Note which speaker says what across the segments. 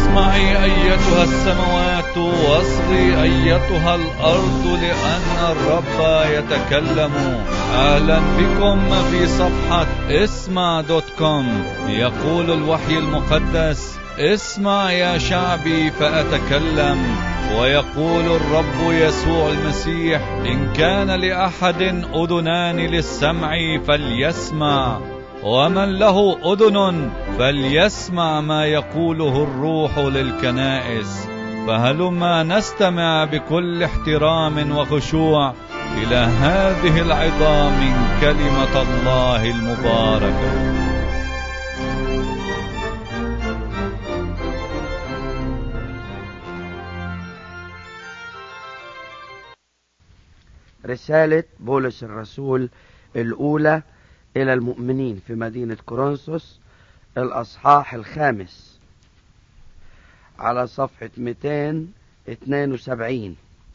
Speaker 1: اسمعي أيتها السماوات واصغي أيتها الأرض لأن الرب يتكلم أهلا بكم في صفحة اسمع دوت كوم يقول الوحي المقدس اسمع يا شعبي فأتكلم ويقول الرب يسوع المسيح إن كان لأحد أذنان للسمع فليسمع ومن له أذن فليسمع ما يقوله الروح للكنائس فهلما نستمع بكل احترام وخشوع إلى هذه العظام من كلمة الله المباركة
Speaker 2: رسالة بولس الرسول الأولى إلى المؤمنين في مدينة كورنثوس الأصحاح الخامس على صفحة 272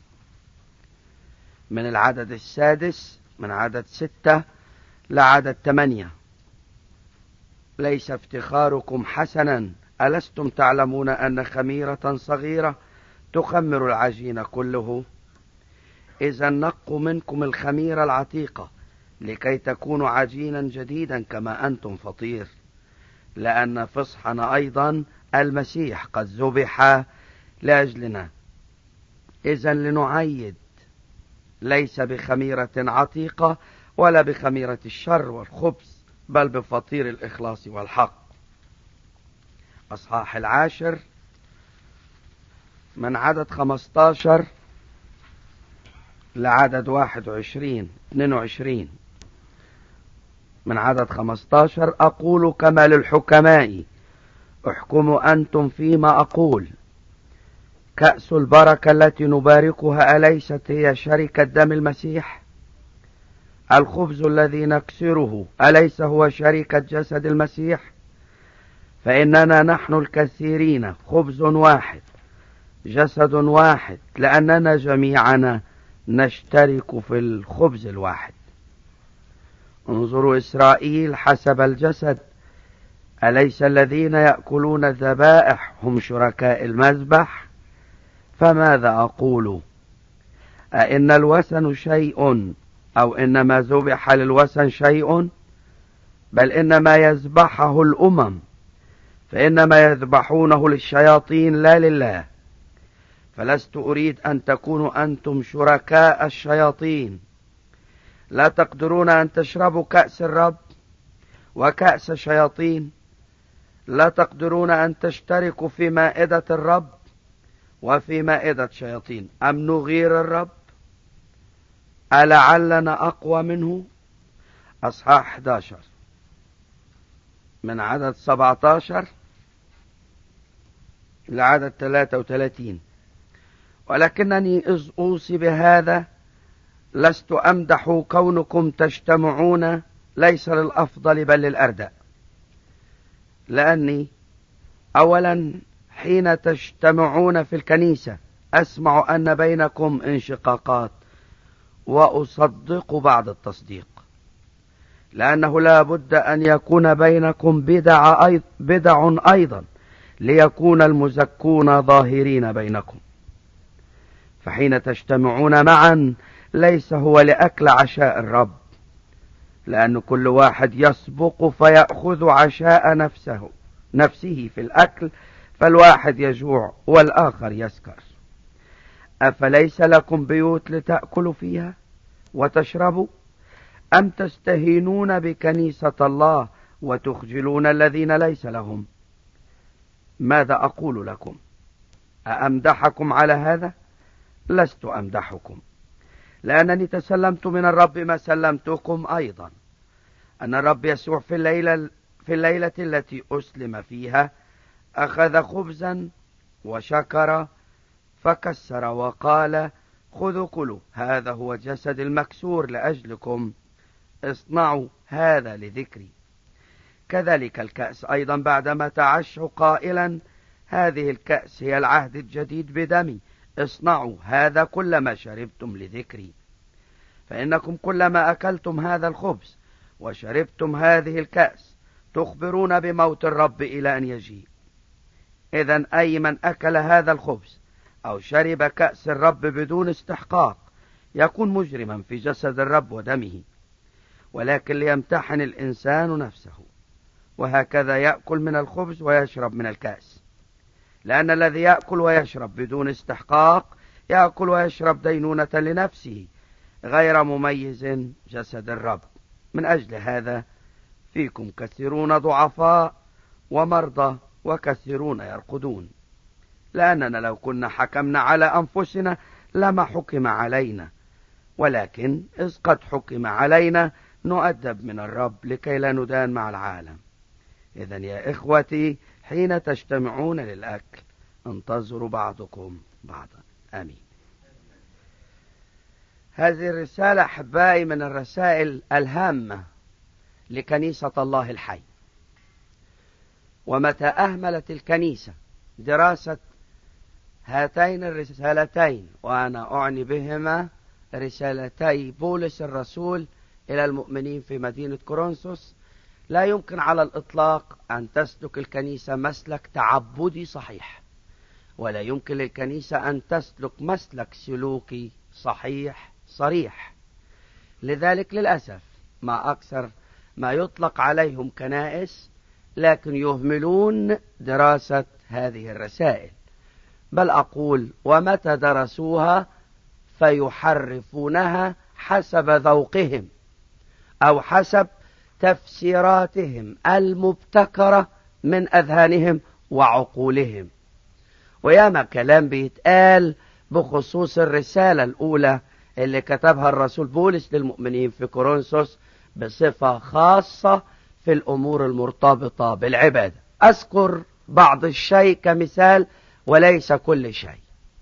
Speaker 2: من العدد السادس من عدد ستة لعدد ثمانية ليس افتخاركم حسنا ألستم تعلمون أن خميرة صغيرة تخمر العجين كله إذا نقوا منكم الخميرة العتيقة لكي تكونوا عجينا جديدا كما أنتم فطير لأن فصحنا أيضا المسيح قد ذبح لأجلنا إذا لنعيد ليس بخميرة عتيقة ولا بخميرة الشر والخبث بل بفطير الإخلاص والحق أصحاح العاشر من عدد خمستاشر لعدد واحد وعشرين اثنين وعشرين من عدد خمستاشر أقول كما للحكماء احكموا أنتم فيما أقول كأس البركة التي نباركها أليست هي شركة دم المسيح الخبز الذي نكسره أليس هو شركة جسد المسيح فإننا نحن الكثيرين خبز واحد جسد واحد لأننا جميعنا نشترك في الخبز الواحد انظروا إسرائيل حسب الجسد أليس الذين يأكلون الذبائح هم شركاء المذبح فماذا أقول أئن الوثن شيء أو إنما ذبح للوثن شيء بل إنما يذبحه الأمم فإنما يذبحونه للشياطين لا لله فلست أريد أن تكونوا أنتم شركاء الشياطين لا تقدرون أن تشربوا كأس الرب وكأس شياطين لا تقدرون أن تشتركوا في مائدة الرب وفي مائدة شياطين أم نغير الرب ألعلنا أقوى منه أصحاح 11 من عدد 17 لعدد 33 ولكنني إذ أوصي بهذا لست أمدح كونكم تجتمعون ليس للأفضل بل للأردأ لأني أولا حين تجتمعون في الكنيسة أسمع أن بينكم انشقاقات وأصدق بعض التصديق لأنه لا بد أن يكون بينكم بدع, أيض بدع أيضا ليكون المزكون ظاهرين بينكم فحين تجتمعون معا ليس هو لأكل عشاء الرب لأن كل واحد يسبق فيأخذ عشاء نفسه نفسه في الأكل فالواحد يجوع والآخر يسكر أفليس لكم بيوت لتأكلوا فيها وتشربوا أم تستهينون بكنيسة الله وتخجلون الذين ليس لهم ماذا أقول لكم أأمدحكم على هذا لست أمدحكم لأنني تسلمت من الرب ما سلمتكم أيضا أن الرب يسوع في الليلة, في الليلة التي أسلم فيها أخذ خبزا وشكر فكسر وقال خذوا كلوا هذا هو جسد المكسور لأجلكم اصنعوا هذا لذكري كذلك الكأس أيضا بعدما تعشوا قائلا هذه الكأس هي العهد الجديد بدمي اصنعوا هذا كلما شربتم لذكري فإنكم كلما أكلتم هذا الخبز وشربتم هذه الكأس تخبرون بموت الرب إلى أن يجيء إذا أي من أكل هذا الخبز أو شرب كأس الرب بدون استحقاق يكون مجرما في جسد الرب ودمه ولكن ليمتحن الإنسان نفسه وهكذا يأكل من الخبز ويشرب من الكأس لأن الذي يأكل ويشرب بدون استحقاق يأكل ويشرب دينونة لنفسه غير مميز جسد الرب من أجل هذا فيكم كثيرون ضعفاء ومرضى وكثيرون يرقدون لأننا لو كنا حكمنا على أنفسنا لما حكم علينا ولكن إذ قد حكم علينا نؤدب من الرب لكي لا ندان مع العالم إذا يا إخوتي حين تجتمعون للأكل انتظروا بعضكم بعضا آمين هذه الرسالة أحبائي من الرسائل الهامة لكنيسة الله الحي ومتى أهملت الكنيسة دراسة هاتين الرسالتين وأنا أعني بهما رسالتي بولس الرسول إلى المؤمنين في مدينة كورنثوس لا يمكن على الإطلاق أن تسلك الكنيسة مسلك تعبدي صحيح ولا يمكن للكنيسة أن تسلك مسلك سلوكي صحيح صريح لذلك للأسف ما أكثر ما يطلق عليهم كنائس لكن يهملون دراسة هذه الرسائل بل أقول ومتى درسوها فيحرفونها حسب ذوقهم أو حسب تفسيراتهم المبتكرة من أذهانهم وعقولهم وياما كلام بيتقال بخصوص الرسالة الأولى اللي كتبها الرسول بولس للمؤمنين في كورنثوس بصفة خاصة في الأمور المرتبطة بالعبادة أذكر بعض الشيء كمثال وليس كل شيء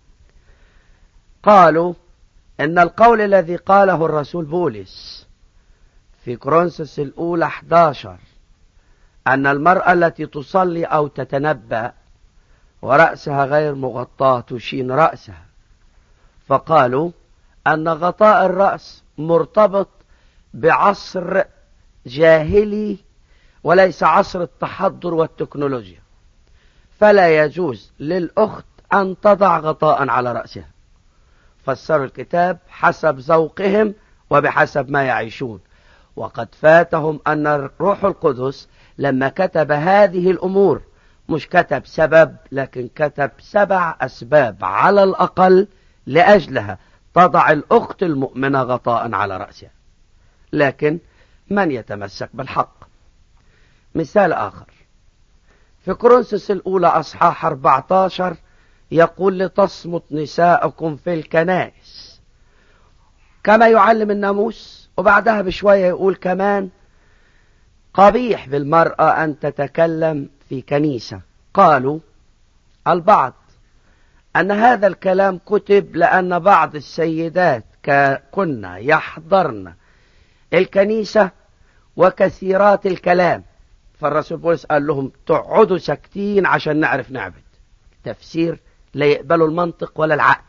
Speaker 2: قالوا إن القول الذي قاله الرسول بولس في كورنثوس الأولى 11 أن المرأة التي تصلي أو تتنبأ ورأسها غير مغطاة تشين رأسها فقالوا أن غطاء الرأس مرتبط بعصر جاهلي وليس عصر التحضر والتكنولوجيا فلا يجوز للأخت أن تضع غطاء على رأسها فسروا الكتاب حسب ذوقهم وبحسب ما يعيشون وقد فاتهم أن الروح القدس لما كتب هذه الأمور مش كتب سبب لكن كتب سبع أسباب على الأقل لأجلها تضع الأخت المؤمنة غطاء على رأسها لكن من يتمسك بالحق مثال آخر في كورنثوس الأولى أصحاح 14 يقول لتصمت نساءكم في الكنائس كما يعلم الناموس وبعدها بشوية يقول كمان قبيح بالمرأة أن تتكلم في كنيسة قالوا البعض أن هذا الكلام كتب لأن بعض السيدات كنا يحضرن الكنيسة وكثيرات الكلام فالرسول بولس قال لهم تقعدوا ساكتين عشان نعرف نعبد تفسير لا يقبلوا المنطق ولا العقل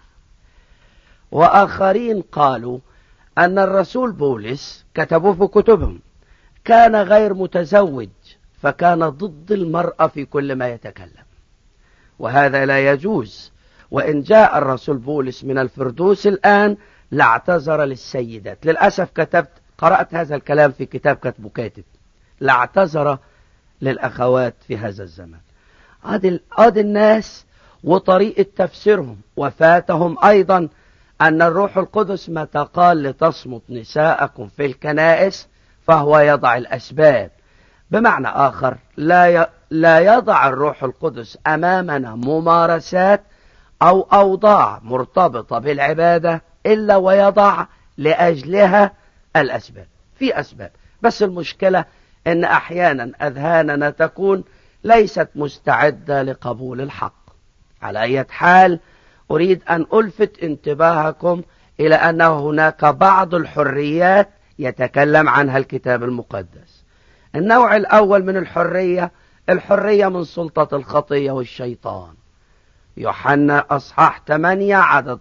Speaker 2: وآخرين قالوا أن الرسول بولس كتبوا في كتبهم كان غير متزوج فكان ضد المرأة في كل ما يتكلم وهذا لا يجوز وإن جاء الرسول بولس من الفردوس الآن لاعتذر للسيدات للأسف كتبت قرأت هذا الكلام في كتاب كتبه كاتب لاعتذر للأخوات في هذا الزمن عاد الناس وطريقة تفسيرهم وفاتهم أيضا أن الروح القدس متى قال لتصمت نساءكم في الكنائس فهو يضع الأسباب بمعنى آخر لا لا يضع الروح القدس أمامنا ممارسات أو أوضاع مرتبطة بالعبادة إلا ويضع لأجلها الأسباب في أسباب بس المشكلة أن أحيانا أذهاننا تكون ليست مستعدة لقبول الحق على أي حال أريد أن ألفت انتباهكم إلى أن هناك بعض الحريات يتكلم عنها الكتاب المقدس النوع الأول من الحرية الحرية من سلطة الخطية والشيطان يوحنا أصحاح 8 عدد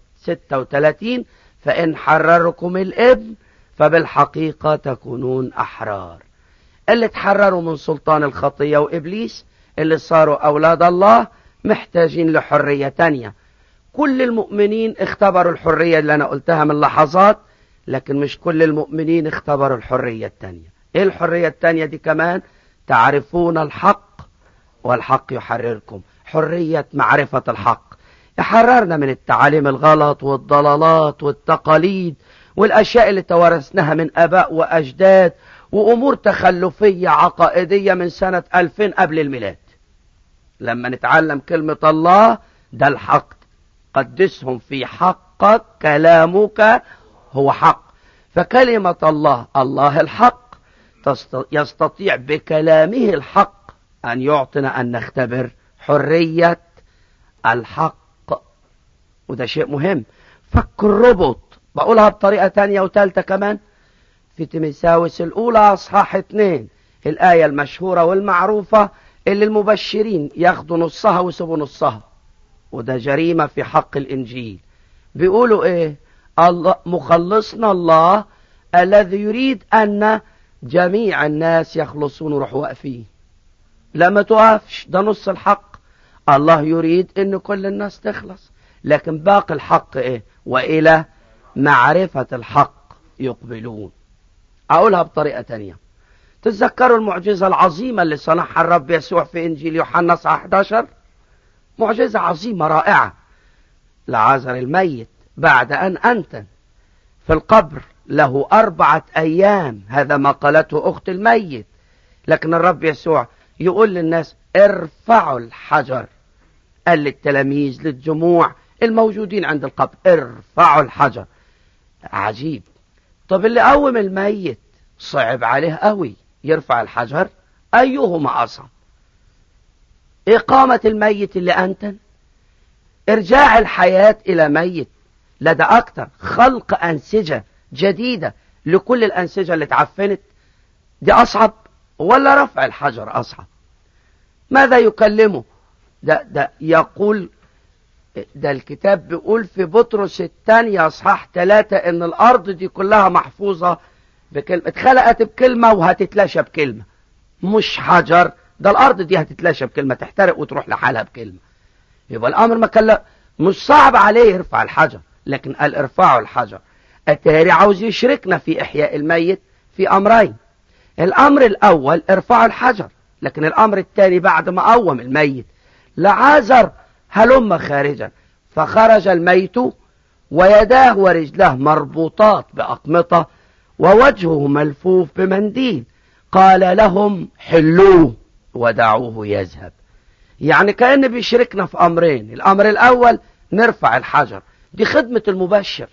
Speaker 2: 36 فإن حرركم الابن فبالحقيقة تكونون أحرار اللي تحرروا من سلطان الخطية وإبليس اللي صاروا أولاد الله محتاجين لحرية تانية كل المؤمنين اختبروا الحرية اللي أنا قلتها من لحظات لكن مش كل المؤمنين اختبروا الحرية التانية ايه الحرية التانية دي كمان تعرفون الحق والحق يحرركم حرية معرفة الحق يحررنا من التعاليم الغلط والضلالات والتقاليد والأشياء اللي توارثناها من أباء وأجداد وأمور تخلفية عقائدية من سنة 2000 قبل الميلاد لما نتعلم كلمة الله ده الحق قدسهم في حقك كلامك هو حق فكلمة الله الله الحق يستطيع بكلامه الحق أن يعطنا أن نختبر حرية الحق وده شيء مهم فك الربط بقولها بطريقة تانية وتالتة كمان في تيمساوس الأولى أصحاح اتنين الآية المشهورة والمعروفة اللي المبشرين ياخدوا نصها ويسيبوا نصها وده جريمة في حق الإنجيل بيقولوا إيه الله مخلصنا الله الذي يريد أن جميع الناس يخلصون ويروحوا واقفين لا ما توقفش ده نص الحق الله يريد ان كل الناس تخلص لكن باقي الحق ايه والى معرفة الحق يقبلون اقولها بطريقة تانية تتذكروا المعجزة العظيمة اللي صنعها الرب يسوع في انجيل يوحنا 11 معجزة عظيمة رائعة لعازر الميت بعد ان انتن في القبر له أربعة أيام هذا ما قالته أخت الميت لكن الرب يسوع يقول للناس ارفعوا الحجر قال للتلاميذ للجموع الموجودين عند القبر ارفعوا الحجر عجيب طب اللي قوم الميت صعب عليه قوي يرفع الحجر أيهما أصعب إقامة الميت اللي أنتن إرجاع الحياة إلى ميت لدى أكتر خلق أنسجة جديدة لكل الأنسجة اللي اتعفنت دي أصعب ولا رفع الحجر أصعب ماذا يكلمه ده, ده يقول ده الكتاب بيقول في بطرس الثانية أصحاح ثلاثة إن الأرض دي كلها محفوظة بكلمة اتخلقت بكلمة وهتتلاشى بكلمة مش حجر ده الأرض دي هتتلاشى بكلمة تحترق وتروح لحالها بكلمة يبقى الأمر ما كان مش صعب عليه يرفع الحجر لكن قال ارفعوا الحجر التاري عاوز يشركنا في إحياء الميت في أمرين الأمر الأول ارفعوا الحجر لكن الأمر الثاني بعد ما قوم الميت لعازر هلم خارجا فخرج الميت ويداه ورجلاه مربوطات بأقمطة ووجهه ملفوف بمنديل قال لهم حلوه ودعوه يذهب يعني كأن بيشركنا في أمرين الأمر الأول نرفع الحجر دي خدمة المبشر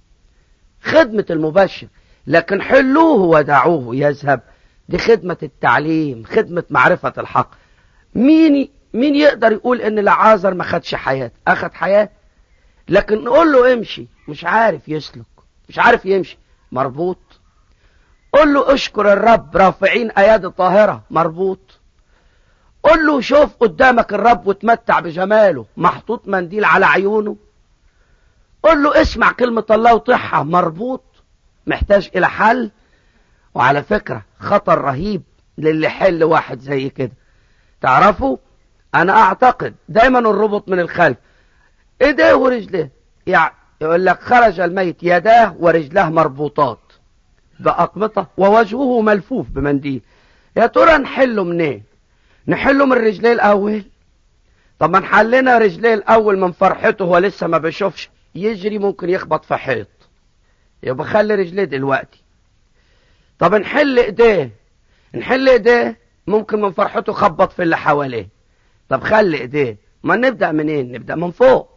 Speaker 2: خدمة المبشر لكن حلوه ودعوه يذهب دي خدمة التعليم خدمة معرفة الحق مين مين يقدر يقول ان لعازر ما خدش حياة اخد حياة لكن نقول له امشي مش عارف يسلك مش عارف يمشي مربوط قل له اشكر الرب رافعين ايادي طاهرة مربوط قل له شوف قدامك الرب وتمتع بجماله محطوط منديل على عيونه قل له اسمع كلمة الله وطحها مربوط محتاج الى حل وعلى فكرة خطر رهيب للي حل واحد زي كده تعرفوا انا اعتقد دايما الربط من الخلف ايديه ورجليه يعني يقول لك خرج الميت يداه ورجلاه مربوطات بأقمطة ووجهه ملفوف بمنديل يا ترى نحله منين نحله من رجليه الاول طب ما نحلنا رجليه الاول من فرحته هو لسه ما بيشوفش يجري ممكن يخبط في حيط يبقى خلي رجليه دلوقتي طب نحل ايديه نحل ايديه ممكن من فرحته خبط في اللي حواليه طب خلي ايديه ما نبدأ منين نبدأ من فوق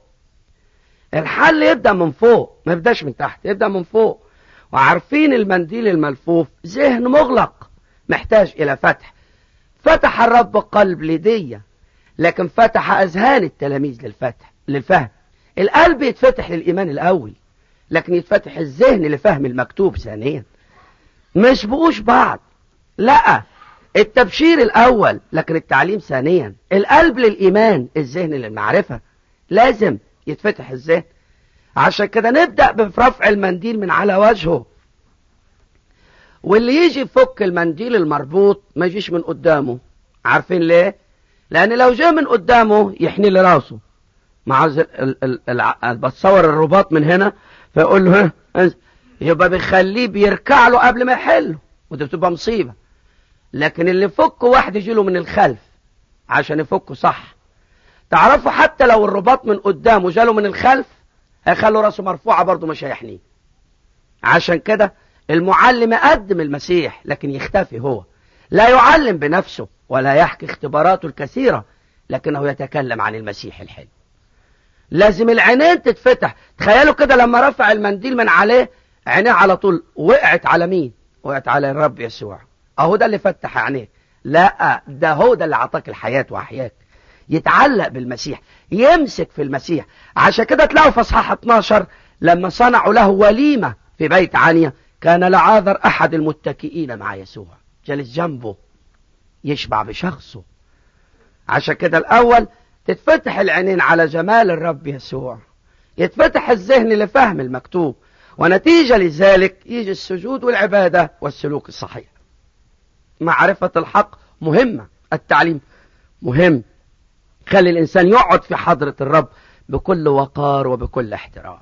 Speaker 2: الحل يبدأ من فوق ما يبدأش من تحت يبدأ من فوق وعارفين المنديل الملفوف ذهن مغلق محتاج إلى فتح فتح الرب قلب لدية لكن فتح أذهان التلاميذ للفتح للفهم القلب يتفتح للإيمان الأول لكن يتفتح الذهن لفهم المكتوب ثانيا مش بقوش بعض لا التبشير الأول لكن التعليم ثانيا القلب للإيمان الذهن للمعرفة لازم يتفتح الذهن عشان كده نبدأ برفع المنديل من على وجهه واللي يجي يفك المنديل المربوط ما يجيش من قدامه عارفين ليه لأن لو جاء من قدامه يحني لي راسه مع بتصور الرباط من هنا فيقول له يبقى بيخليه بيركع له قبل ما يحله ودي بتبقى مصيبة لكن اللي يفكه واحد يجي له من الخلف عشان يفكه صح تعرفوا حتى لو الرباط من قدامه جاله من الخلف هيخلوا راسه مرفوعة برضه مش هيحنيه عشان كده المعلم يقدم المسيح لكن يختفي هو لا يعلم بنفسه ولا يحكي اختباراته الكثيرة لكنه يتكلم عن المسيح الحلو لازم العينين تتفتح تخيلوا كده لما رفع المنديل من عليه عينيه على طول وقعت على مين وقعت على الرب يسوع اهو ده اللي فتح عينيه لا ده هو ده اللي اعطاك الحياة واحياك يتعلق بالمسيح يمسك في المسيح عشان كده تلاقوا في اصحاح 12 لما صنعوا له وليمة في بيت عنيا كان لعاذر احد المتكئين مع يسوع جالس جنبه يشبع بشخصه عشان كده الاول تتفتح العينين على جمال الرب يسوع يتفتح الذهن لفهم المكتوب ونتيجة لذلك يجي السجود والعبادة والسلوك الصحيح معرفة الحق مهمة التعليم مهم خلي الإنسان يقعد في حضرة الرب بكل وقار وبكل احترام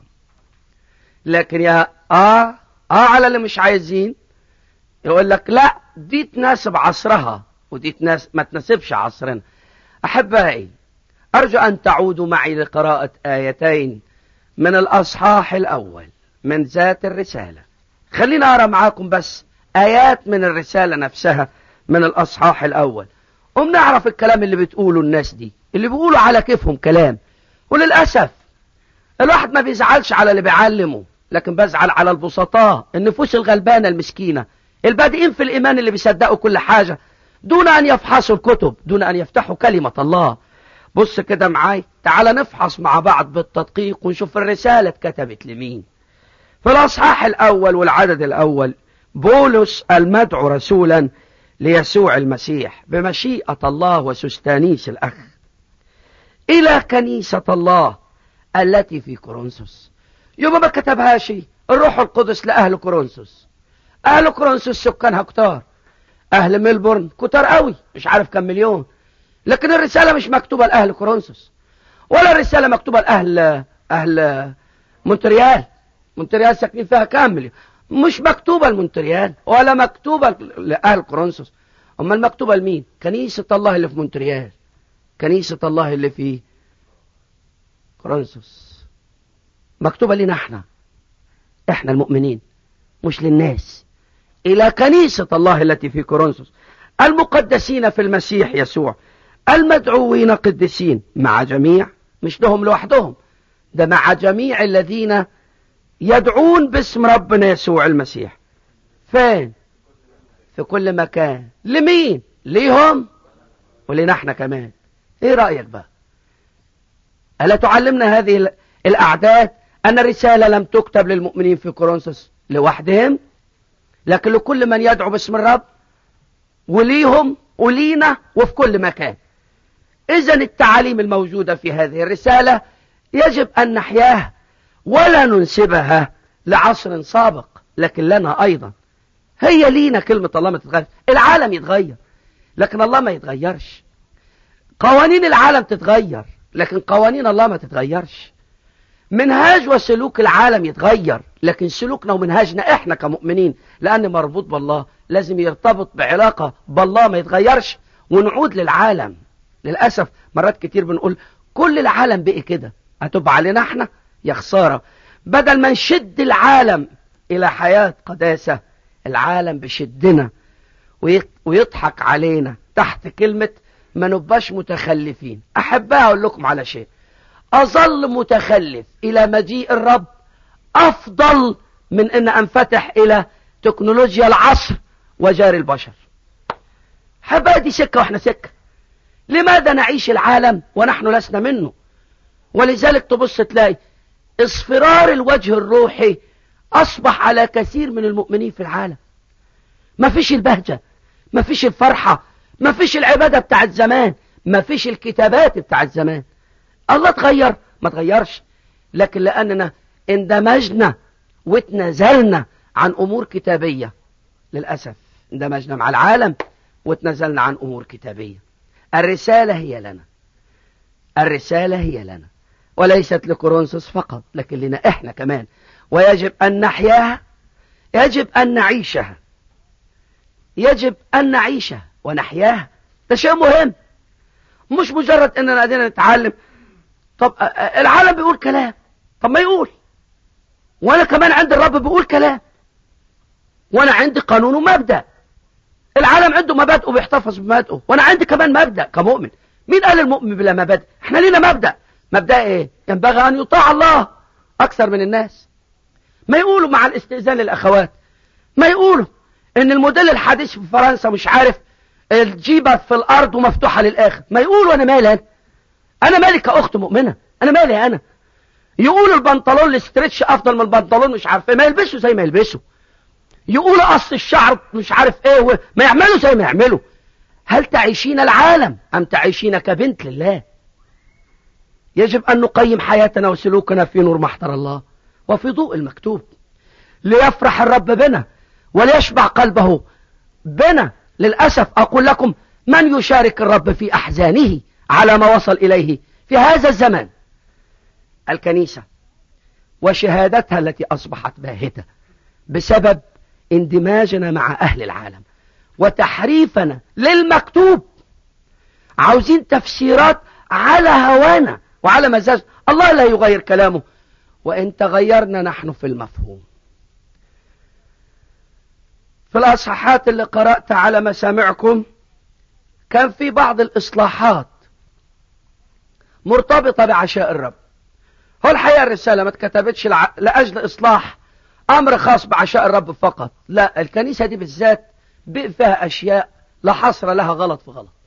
Speaker 2: لكن يا آه آه على اللي مش عايزين يقول لك لا دي تناسب عصرها ودي تناسب ما تناسبش عصرنا أحبائي أرجو أن تعودوا معي لقراءة آيتين من الأصحاح الأول من ذات الرسالة خلينا أرى معاكم بس آيات من الرسالة نفسها من الأصحاح الأول قم نعرف الكلام اللي بتقوله الناس دي اللي بيقولوا على كيفهم كلام وللأسف الواحد ما بيزعلش على اللي بيعلمه لكن بزعل على البسطاء النفوس الغلبانة المسكينة البادئين في الإيمان اللي بيصدقوا كل حاجة دون أن يفحصوا الكتب دون أن يفتحوا كلمة الله بص كده معاي تعال نفحص مع بعض بالتدقيق ونشوف الرسالة اتكتبت لمين في الأصحاح الأول والعدد الأول بولس المدعو رسولا ليسوع المسيح بمشيئة الله وسستانيس الأخ إلى كنيسة الله التي في كورنثوس يوم ما كتبهاش الروح القدس لأهل كورنثوس أهل كورنثوس سكانها كتار أهل ملبورن كتار قوي مش عارف كم مليون لكن الرسالة مش مكتوبة لأهل كورنثوس ولا الرسالة مكتوبة لأهل أهل مونتريال مونتريال ساكنين فيها كام مليون مش مكتوبة لمونتريال ولا مكتوبة لأهل كورنثوس أما المكتوبة لمين كنيسة الله اللي في مونتريال كنيسة الله اللي في كورنثوس مكتوبة لنا احنا احنا المؤمنين مش للناس إلى كنيسة الله التي في كورنثوس المقدسين في المسيح يسوع المدعوين قدسين مع جميع مش لهم لوحدهم ده مع جميع الذين يدعون باسم ربنا يسوع المسيح فين في كل مكان لمين ليهم ولنا احنا كمان ايه رأيك بقى ألا تعلمنا هذه الأعداد أن الرسالة لم تكتب للمؤمنين في كورنثوس لوحدهم لكن لكل من يدعو باسم الرب وليهم ولينا وفي كل مكان إذا التعاليم الموجودة في هذه الرسالة يجب أن نحياها ولا ننسبها لعصر سابق لكن لنا أيضا هي لينا كلمة الله ما تتغير العالم يتغير لكن الله ما يتغيرش قوانين العالم تتغير لكن قوانين الله ما تتغيرش منهاج وسلوك العالم يتغير لكن سلوكنا ومنهاجنا احنا كمؤمنين لأن مربوط بالله لازم يرتبط بعلاقة بالله ما يتغيرش ونعود للعالم للأسف مرات كتير بنقول كل العالم بقي كده هتبقى علينا احنا يا خسارة بدل ما نشد العالم إلى حياة قداسة العالم بشدنا ويضحك علينا تحت كلمة ما نبقاش متخلفين أحبها أقول لكم على شيء أظل متخلف إلى مجيء الرب أفضل من أن أنفتح إلى تكنولوجيا العصر وجار البشر حبا دي سكة وإحنا سكة لماذا نعيش العالم ونحن لسنا منه ولذلك تبص تلاقي اصفرار الوجه الروحي أصبح على كثير من المؤمنين في العالم ما فيش البهجة ما فيش الفرحة ما فيش العبادة بتاعت زمان ما فيش الكتابات بتاعت زمان الله تغير ما تغيرش لكن لأننا اندمجنا واتنزلنا عن أمور كتابية للأسف اندمجنا مع العالم واتنزلنا عن أمور كتابية الرسالة هي لنا الرسالة هي لنا وليست لكورنثوس فقط لكن لنا احنا كمان ويجب ان نحياها يجب ان نعيشها يجب ان نعيشها ونحياها ده شيء مهم مش مجرد اننا قاعدين نتعلم طب العالم بيقول كلام طب ما يقول وانا كمان عند الرب بيقول كلام وانا عندي قانون ومبدأ العالم عنده مبادئه بيحتفظ بمبادئه وانا عندي كمان مبدأ كمؤمن مين قال المؤمن بلا مبادئ احنا لينا مبدأ مبدأ ايه ينبغي ان يطاع الله اكثر من الناس ما يقولوا مع الاستئذان للاخوات ما يقولوا ان الموديل الحديث في فرنسا مش عارف الجيبة في الارض ومفتوحة للاخر ما يقولوا انا مالي انا انا مالي كاخت مؤمنة انا مالي انا يقولوا البنطلون الاسترتش افضل من البنطلون مش عارف ايه ما يلبسوا زي ما يلبسوا يقولوا قص الشعر مش عارف ايه ما يعملوا زي ما يعملوا هل تعيشين العالم ام تعيشين كبنت لله يجب ان نقيم حياتنا وسلوكنا في نور محضر الله وفي ضوء المكتوب ليفرح الرب بنا وليشبع قلبه بنا للأسف أقول لكم من يشارك الرب في أحزانه على ما وصل إليه في هذا الزمان الكنيسة وشهادتها التي أصبحت باهتة بسبب اندماجنا مع أهل العالم وتحريفنا للمكتوب عاوزين تفسيرات على هوانا وعلى مزاج الله لا يغير كلامه وإن تغيرنا نحن في المفهوم في الأصحاحات اللي قرأت على مسامعكم كان في بعض الإصلاحات مرتبطة بعشاء الرب هو الحقيقة الرسالة ما اتكتبتش لع... لأجل إصلاح أمر خاص بعشاء الرب فقط لا الكنيسة دي بالذات بقى فيها أشياء لا حصر لها غلط في غلط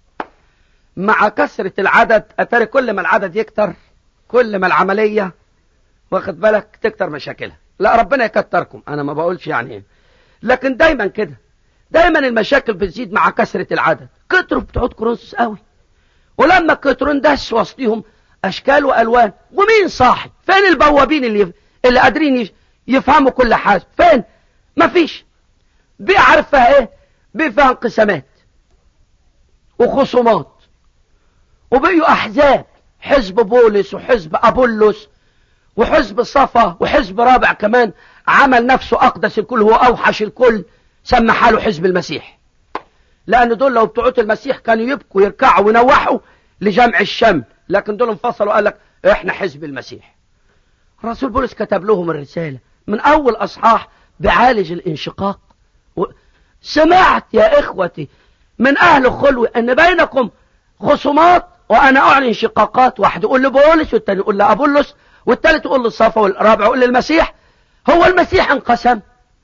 Speaker 2: مع كثرة العدد أتاري كل ما العدد يكتر كل ما العملية واخد بالك تكتر مشاكلها لا ربنا يكتركم أنا ما بقولش يعني إيه لكن دايما كده دايما المشاكل بتزيد مع كثرة العدد كتروا بتوع كورنثوس قوي ولما كتروا اندس وسطهم اشكال والوان ومين صاحي فين البوابين اللي اللي قادرين يفهموا كل حاجه فين مفيش بيعرف فيها ايه بيفهم انقسامات وخصومات وبقيوا احزاب حزب بولس وحزب ابولس وحزب صفا وحزب رابع كمان عمل نفسه أقدس الكل هو أوحش الكل سمى حاله حزب المسيح لأن دول لو بتوعوت المسيح كانوا يبكوا يركعوا وينوحوا لجمع الشمل لكن دول انفصلوا قال لك احنا حزب المسيح الرسول بولس كتب لهم الرسالة من أول أصحاح بعالج الانشقاق و... سمعت يا إخوتي من أهل خلوة أن بينكم خصومات وأنا أعلن انشقاقات واحد يقول لبولس والتاني يقول لأبولس والتالت يقول للصفا والرابع يقول للمسيح هو المسيح انقسم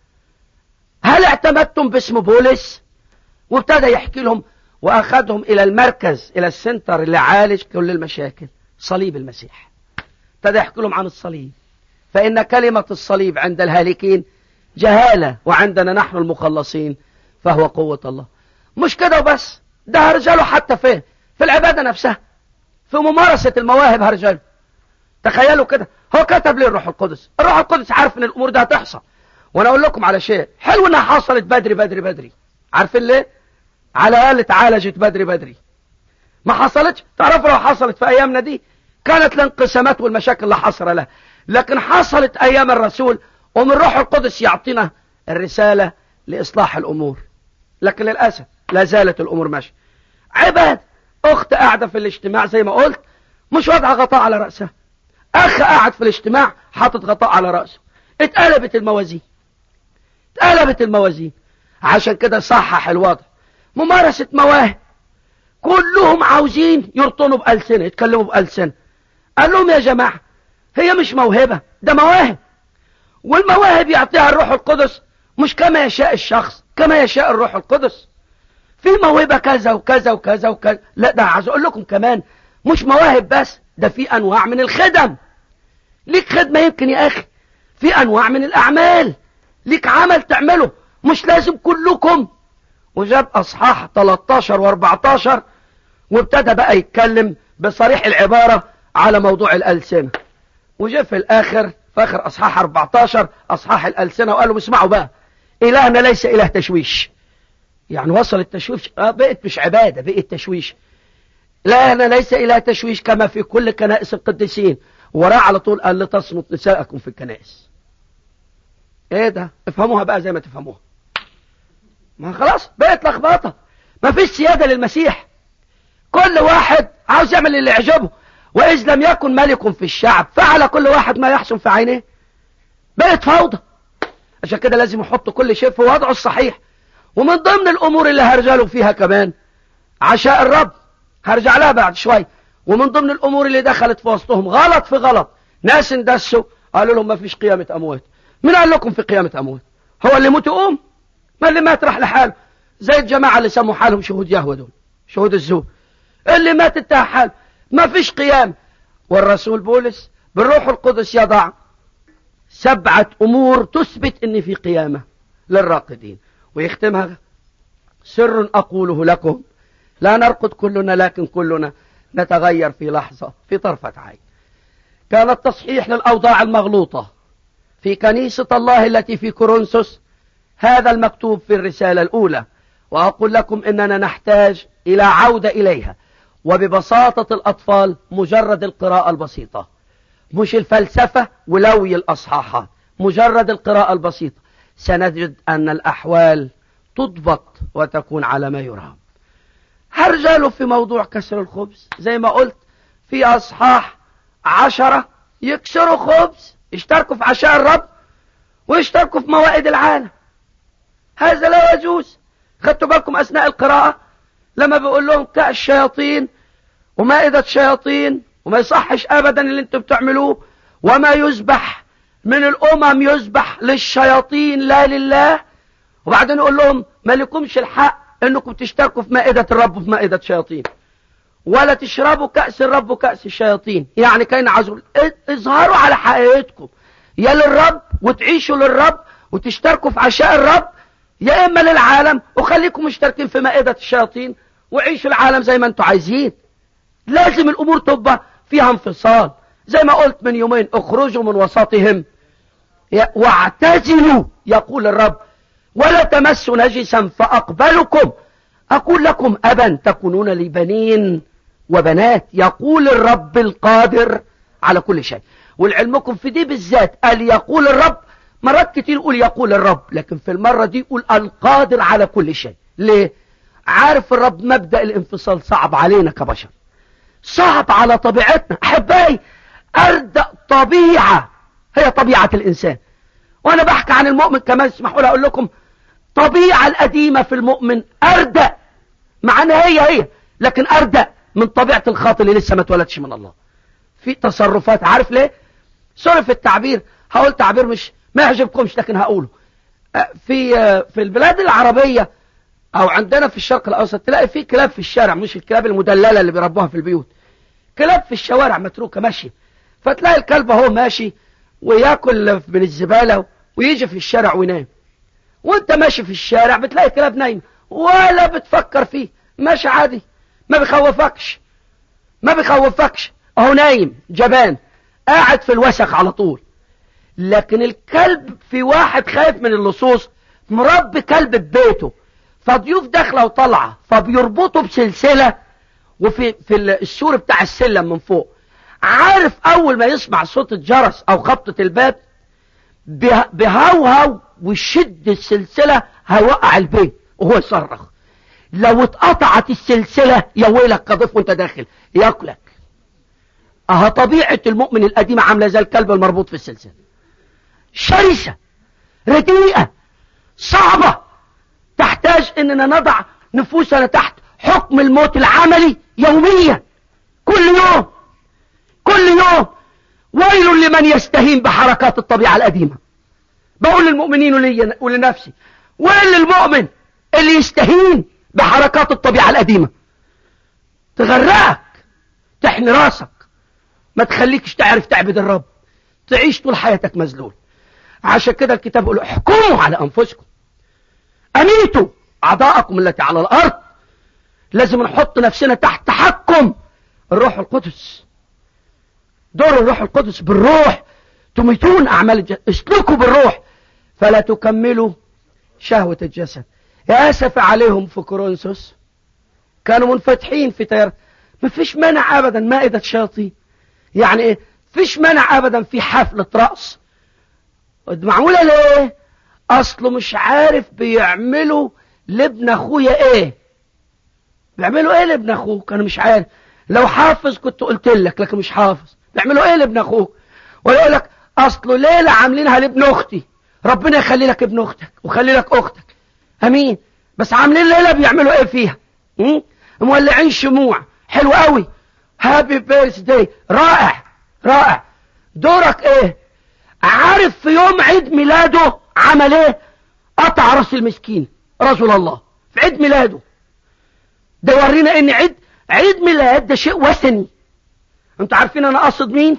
Speaker 2: هل اعتمدتم باسم بولس وابتدى يحكي لهم واخذهم الى المركز الى السنتر اللي عالج كل المشاكل صليب المسيح ابتدى يحكي لهم عن الصليب فان كلمة الصليب عند الهالكين جهالة وعندنا نحن المخلصين فهو قوة الله مش كده وبس ده هرجله حتى فين في العبادة نفسها في ممارسة المواهب هرجله تخيلوا كده هو كتب لي الروح القدس الروح القدس عارف ان الامور دي هتحصل وانا اقول لكم على شيء حلو انها حصلت بدري بدري بدري عارفين ليه على الاقل اتعالجت بدري بدري ما حصلتش تعرفوا لو حصلت في ايامنا دي كانت الانقسامات والمشاكل اللي حصل لها لكن حصلت ايام الرسول ومن روح القدس يعطينا الرسالة لاصلاح الامور لكن للاسف لا زالت الامور ماشيه عباد اخت قاعدة في الاجتماع زي ما قلت مش واضعة غطاء على رأسها اخ قاعد في الاجتماع حاطط غطاء على رأسه اتقلبت الموازين اتقلبت الموازين عشان كده صحح الوضع ممارسة مواهب كلهم عاوزين يرطنوا بألسنة يتكلموا بألسنة قال لهم يا جماعة هي مش موهبة ده مواهب والمواهب يعطيها الروح القدس مش كما يشاء الشخص كما يشاء الروح القدس في موهبة كذا وكذا وكذا وكذا لا ده عايز اقول لكم كمان مش مواهب بس ده في انواع من الخدم ليك خدمة يمكن يا اخي في انواع من الاعمال ليك عمل تعمله مش لازم كلكم وجاب اصحاح 13 و14 وابتدى بقى يتكلم بصريح العبارة على موضوع الألسنة وجاء في الآخر في آخر أصحاح 14 أصحاح الألسنة وقال لهم اسمعوا بقى إلهنا ليس إله تشويش يعني وصل التشويش آه بقت مش عبادة بقت تشويش لا أنا ليس إلى تشويش كما في كل كنائس القديسين وراه على طول قال لتصمت نساءكم في الكنائس ايه ده افهموها بقى زي ما تفهموها ما خلاص بقت لخبطة ما فيش سيادة للمسيح كل واحد عاوز يعمل اللي يعجبه وإذ لم يكن ملك في الشعب فعل كل واحد ما يحسن في عينيه بقت فوضى عشان كده لازم يحط كل شيء في وضعه الصحيح ومن ضمن الأمور اللي هرجعله فيها كمان عشاء الرب هرجع لها بعد شوي ومن ضمن الأمور اللي دخلت في وسطهم غلط في غلط ناس اندسوا قالوا لهم ما فيش قيامة أموات مين قال لكم في قيامة أموات هو اللي موت يقوم ما اللي مات راح لحاله زي الجماعة اللي سموا حالهم شهود يهوى دول شهود الزور اللي مات انتهى حال ما فيش قيام والرسول بولس بالروح القدس يضع سبعة أمور تثبت أن في قيامة للراقدين ويختمها سر أقوله لكم لا نرقد كلنا لكن كلنا نتغير في لحظة في طرفة عين كان التصحيح للأوضاع المغلوطة في كنيسة الله التي في كورنثوس هذا المكتوب في الرسالة الأولى وأقول لكم إننا نحتاج إلى عودة إليها وببساطة الأطفال مجرد القراءة البسيطة مش الفلسفة ولوي الأصحاحات مجرد القراءة البسيطة سنجد أن الأحوال تضبط وتكون على ما يرام هرجعله في موضوع كسر الخبز زي ما قلت في أصحاح عشرة يكسروا خبز يشتركوا في عشاء الرب ويشتركوا في موائد العالم هذا لا يجوز خدتوا بالكم أثناء القراءة لما بيقول لهم كأس شياطين ومائدة شياطين وما يصحش أبدا اللي انتم بتعملوه وما يذبح من الأمم يذبح للشياطين لا لله وبعدين يقول لهم ما لكمش الحق انكم تشتركوا في مائدة الرب وفي مائدة شياطين ولا تشربوا كأس الرب وكأس الشياطين يعني كان عزول اظهروا على حقيقتكم يا للرب وتعيشوا للرب وتشتركوا في عشاء الرب يا إما للعالم وخليكم مشتركين في مائدة الشياطين وعيشوا العالم زي ما انتم عايزين لازم الأمور تبقى فيها انفصال زي ما قلت من يومين اخرجوا من وسطهم واعتزلوا يقول الرب ولا تمسوا نجسا فأقبلكم أقول لكم أبا تكونون لي بنين وبنات يقول الرب القادر على كل شيء ولعلمكم في دي بالذات قال يقول الرب مرات كتير يقول يقول الرب لكن في المرة دي يقول القادر على كل شيء ليه عارف الرب مبدأ الانفصال صعب علينا كبشر صعب على طبيعتنا أحبائي أردأ طبيعة هي طبيعة الإنسان وأنا بحكي عن المؤمن كمان اسمحوا لي أقول لكم طبيعة القديمة في المؤمن أردأ مع أنها هي هي لكن أردأ من طبيعة الخاطئ اللي لسه ما اتولدش من الله في تصرفات عارف ليه سوري في التعبير هقول تعبير مش ما يعجبكمش لكن هقوله في في البلاد العربية او عندنا في الشرق الاوسط تلاقي في كلاب في الشارع مش الكلاب المدللة اللي بيربوها في البيوت كلاب في الشوارع متروكة ماشية فتلاقي الكلب هو ماشي وياكل من الزبالة ويجي في الشارع وينام وانت ماشي في الشارع بتلاقي كلاب نايم ولا بتفكر فيه ماشي عادي ما بيخوفكش ما بيخوفكش اهو نايم جبان قاعد في الوسخ على طول لكن الكلب في واحد خايف من اللصوص مربي كلب ببيته فضيوف داخله وطالعه فبيربطه بسلسله وفي في السور بتاع السلم من فوق عارف اول ما يسمع صوت الجرس او خبطه الباب بهوهو ويشد السلسله هيوقع البيت وهو يصرخ لو اتقطعت السلسله يا ويلك كضيف وانت داخل ياكلك اه طبيعه المؤمن القديمه عامله زي الكلب المربوط في السلسله شرسه رديئه صعبه تحتاج اننا نضع نفوسنا تحت حكم الموت العملي يوميا كل يوم كل يوم ويل لمن يستهين بحركات الطبيعة القديمة بقول للمؤمنين ولي ولنفسي ويل للمؤمن اللي يستهين بحركات الطبيعة القديمة تغرقك تحني راسك ما تخليكش تعرف تعبد الرب تعيش طول حياتك مذلول عشان كده الكتاب يقول احكموا على انفسكم اميتوا اعضاءكم التي على الارض لازم نحط نفسنا تحت تحكم الروح القدس دور الروح القدس بالروح تميتون اعمال الجسد اسلكوا بالروح فلا تكملوا شهوة الجسد يا أسف عليهم في كورنثوس كانوا منفتحين في تيار ما فيش مانع أبدا مائدة شياطين يعني إيه فيش مانع أبدا في حفلة رأس معمولة ليه أصله مش عارف بيعملوا لابن أخويا إيه بيعملوا إيه لابن أخوك أنا مش عارف لو حافظ كنت قلت لك لكن مش حافظ بيعملوا إيه لابن أخوك ويقول لك أصله ليلة عاملينها لابن أختي ربنا يخلي لك ابن أختك ويخلي لك أختك أمين بس عاملين ليلة بيعملوا إيه فيها مولعين شموع حلو قوي هابي بيرث داي رائع رائع دورك ايه عارف في يوم عيد ميلاده عمل ايه قطع راس المسكين رسول الله في عيد ميلاده ده يورينا ان عيد عيد ميلاد ده شيء وثني انتوا عارفين انا اقصد مين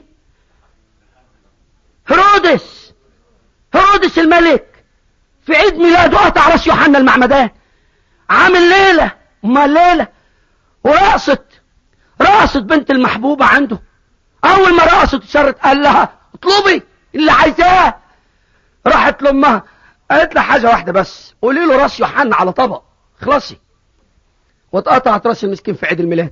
Speaker 2: هرودس هرودس الملك في عيد ميلاده قطع راس يوحنا المعمدان عامل ليلة ما ليلة ورقصت رقصت بنت المحبوبة عنده اول ما رقصت شرت قال لها اطلبي اللي عايزاه راحت لامها قالت لها حاجة واحدة بس قولي له راس يوحنا على طبق خلصي واتقطعت راس المسكين في عيد الميلاد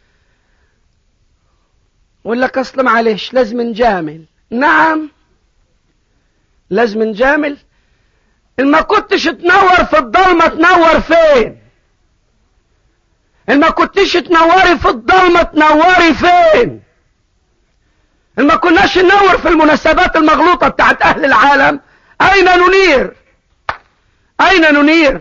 Speaker 2: يقول لك اصل معلش لازم نجامل نعم لازم نجامل ان ما كنتش تنور في الضلمه تنور فين ان ما كنتش تنوري في الضلمه تنوري فين ان ما كناش ننور في المناسبات المغلوطه بتاعت اهل العالم اين ننير اين ننير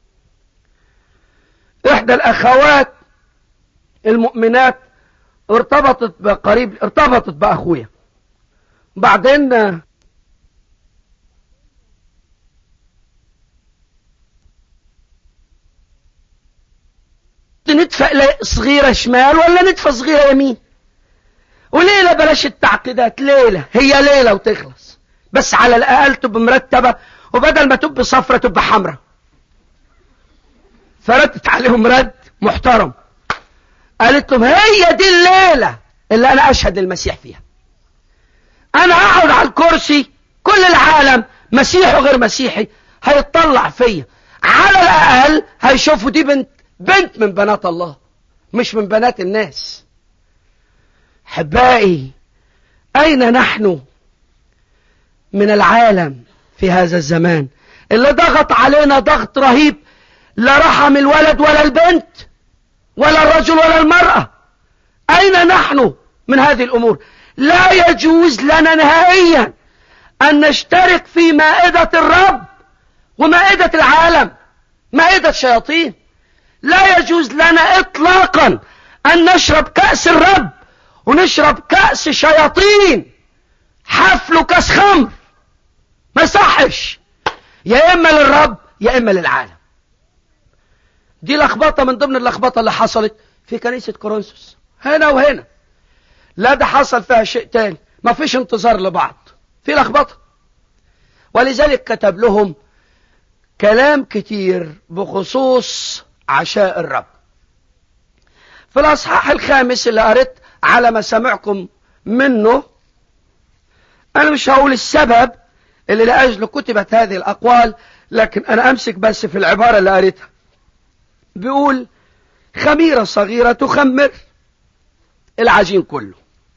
Speaker 2: احدى الاخوات المؤمنات ارتبطت بقريب ارتبطت باخويا بعدين ندفع صغيرة شمال ولا ندفع صغيرة يمين وليلة بلاش التعقيدات ليلة هي ليلة وتخلص بس على الأقل تبقى مرتبة وبدل ما تبقى صفرة تبقى حمرة فردت عليهم رد محترم قالت لهم هي دي الليلة اللي أنا أشهد المسيح فيها أنا أقعد على الكرسي كل العالم مسيحي وغير مسيحي هيطلع فيا على الأقل هيشوفوا دي بنت بنت من بنات الله مش من بنات الناس حبائي أين نحن من العالم في هذا الزمان اللي ضغط علينا ضغط رهيب لا رحم الولد ولا البنت ولا الرجل ولا المرأة أين نحن من هذه الأمور لا يجوز لنا نهائيا أن نشترك في مائدة الرب ومائدة العالم مائدة شياطين لا يجوز لنا اطلاقا ان نشرب كأس الرب ونشرب كأس شياطين حفل كأس خمر ما يصحش يا اما للرب يا اما للعالم دي لخبطة من ضمن اللخبطة اللي حصلت في كنيسة كورنثوس هنا وهنا لا ده حصل فيها شيء تاني ما فيش انتظار لبعض في لخبطة ولذلك كتب لهم كلام كتير بخصوص عشاء الرب في الأصحاح الخامس اللي قريت على ما سمعكم منه أنا مش هقول السبب اللي لأجله كتبت هذه الأقوال لكن أنا أمسك بس في العبارة اللي قريتها بيقول خميرة صغيرة تخمر العجين كله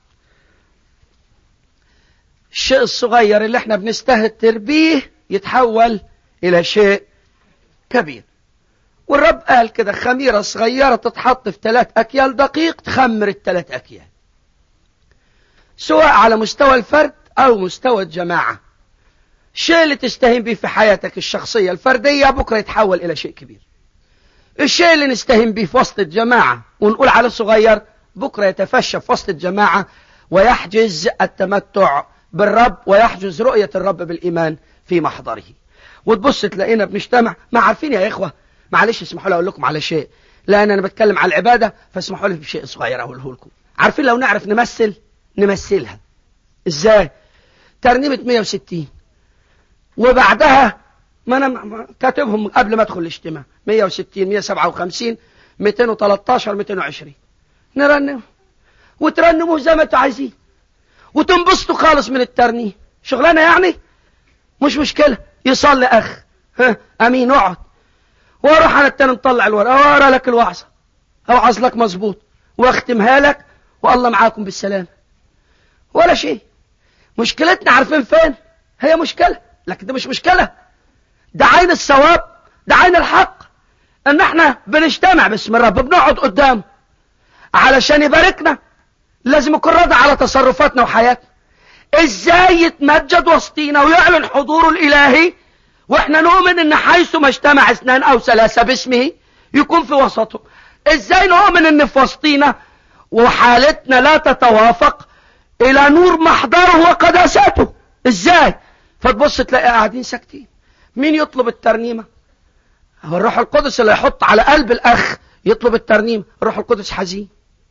Speaker 2: الشيء الصغير اللي احنا بنستهتر بيه يتحول إلى شيء كبير والرب قال كده خميرة صغيرة تتحط في ثلاث أكيال دقيق تخمر الثلاث أكيال سواء على مستوى الفرد أو مستوى الجماعة الشيء اللي تستهين به في حياتك الشخصية الفردية بكرة يتحول إلى شيء كبير الشيء اللي نستهين به في وسط الجماعة ونقول على صغير بكرة يتفشى في وسط الجماعة ويحجز التمتع بالرب ويحجز رؤية الرب بالإيمان في محضره وتبص تلاقينا بنجتمع ما عارفين يا إخوة معلش اسمحوا لي اقول لكم على شيء لان انا بتكلم على العباده فاسمحوا لي بشيء صغير اقوله لكم عارفين لو نعرف نمثل نمثلها ازاي ترنيمه 160 وبعدها ما انا كاتبهم قبل ما ادخل الاجتماع 160 157 213 220 نرنم وترنموا زي ما انتوا عايزين وتنبسطوا خالص من الترنيم شغلانه يعني مش مشكله يصلي اخ ها امين اقعد واروح انا التاني مطلع الورقه واقرا لك الوعظه اوعظ لك مظبوط واختمها لك والله معاكم بالسلامه ولا شيء مشكلتنا عارفين فين هي مشكله لكن ده مش مشكله ده عين الصواب ده عين الحق ان احنا بنجتمع باسم الرب بنقعد قدامه علشان يباركنا لازم يكون راضي على تصرفاتنا وحياتنا ازاي يتمجد وسطينا ويعلن حضوره الالهي واحنا نؤمن ان حيث ما اجتمع اثنان او ثلاثة باسمه يكون في وسطه ازاي نؤمن ان في وسطينا وحالتنا لا تتوافق الى نور محضره وقداساته ازاي فتبص تلاقي قاعدين ساكتين مين يطلب الترنيمة هو الروح القدس اللي يحط على قلب الاخ يطلب الترنيمة الروح القدس حزين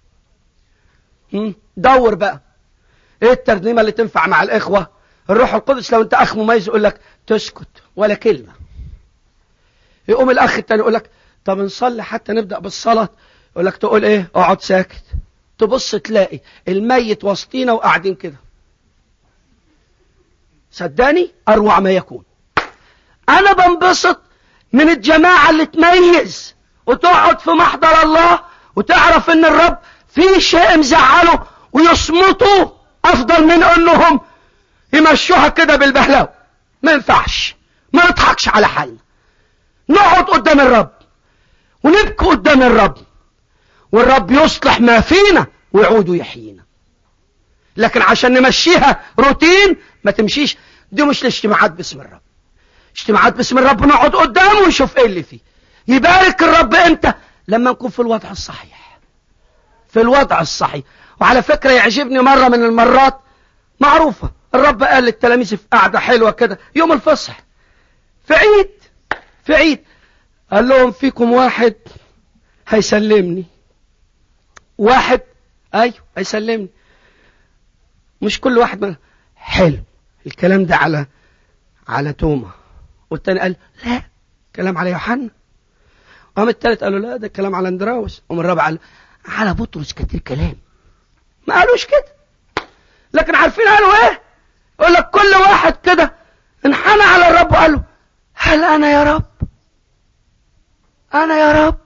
Speaker 2: دور بقى ايه الترنيمة اللي تنفع مع الاخوة الروح القدس لو انت اخ مميز يقول لك تسكت ولا كلمة يقوم الاخ التاني يقول لك طب نصلي حتى نبدأ بالصلاة يقول لك تقول ايه اقعد ساكت تبص تلاقي الميت وسطينا وقاعدين كده صدقني اروع ما يكون انا بنبسط من الجماعة اللي تميز وتقعد في محضر الله وتعرف ان الرب في شيء مزعله ويصمتوا افضل من انهم يمشوها كده بالبهلاوه ما ينفعش ما نضحكش على حالنا نقعد قدام الرب ونبكي قدام الرب والرب يصلح ما فينا ويعود يحيينا لكن عشان نمشيها روتين ما تمشيش دي مش الاجتماعات باسم الرب اجتماعات باسم الرب نقعد قدامه ونشوف ايه اللي فيه يبارك الرب امتى لما نكون في الوضع الصحيح في الوضع الصحيح وعلى فكرة يعجبني مرة من المرات معروفة الرب قال للتلاميذ في قعدة حلوة كده يوم الفصح في عيد في عيد قال لهم فيكم واحد هيسلمني واحد ايوه هيسلمني مش كل واحد من حلو الكلام ده على على توما والتاني قال لا كلام على يوحنا قام التالت قال له لا ده الكلام على اندراوس قام الرابع قال على بطرس كتير كلام ما قالوش كده لكن عارفين قالوا ايه يقول لك كل واحد كده انحنى على الرب وقال له هل انا يا رب انا يا رب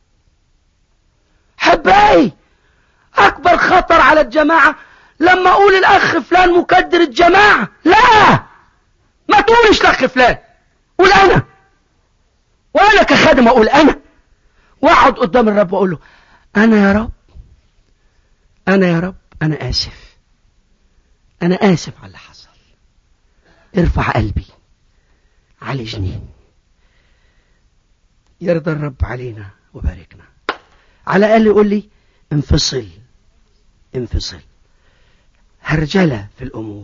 Speaker 2: حباي اكبر خطر على الجماعة لما اقول الاخ فلان مكدر الجماعة لا ما تقولش الاخ فلان قول انا وانا كخادم اقول انا واقعد قدام الرب واقول له انا يا رب انا يا رب انا اسف انا اسف على اللي حصل ارفع قلبي عالجني يرضى الرب علينا وباركنا على الاقل يقول لي انفصل انفصل هرجله في الامور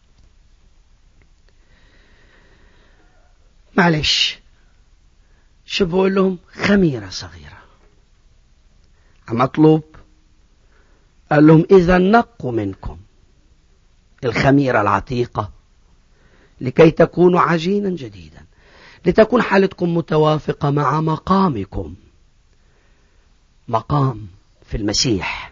Speaker 2: معلش شو بقول لهم خميره صغيره مطلوب قال لهم اذا نقوا منكم الخميره العتيقه لكي تكونوا عجينا جديدا لتكون حالتكم متوافقه مع مقامكم مقام في المسيح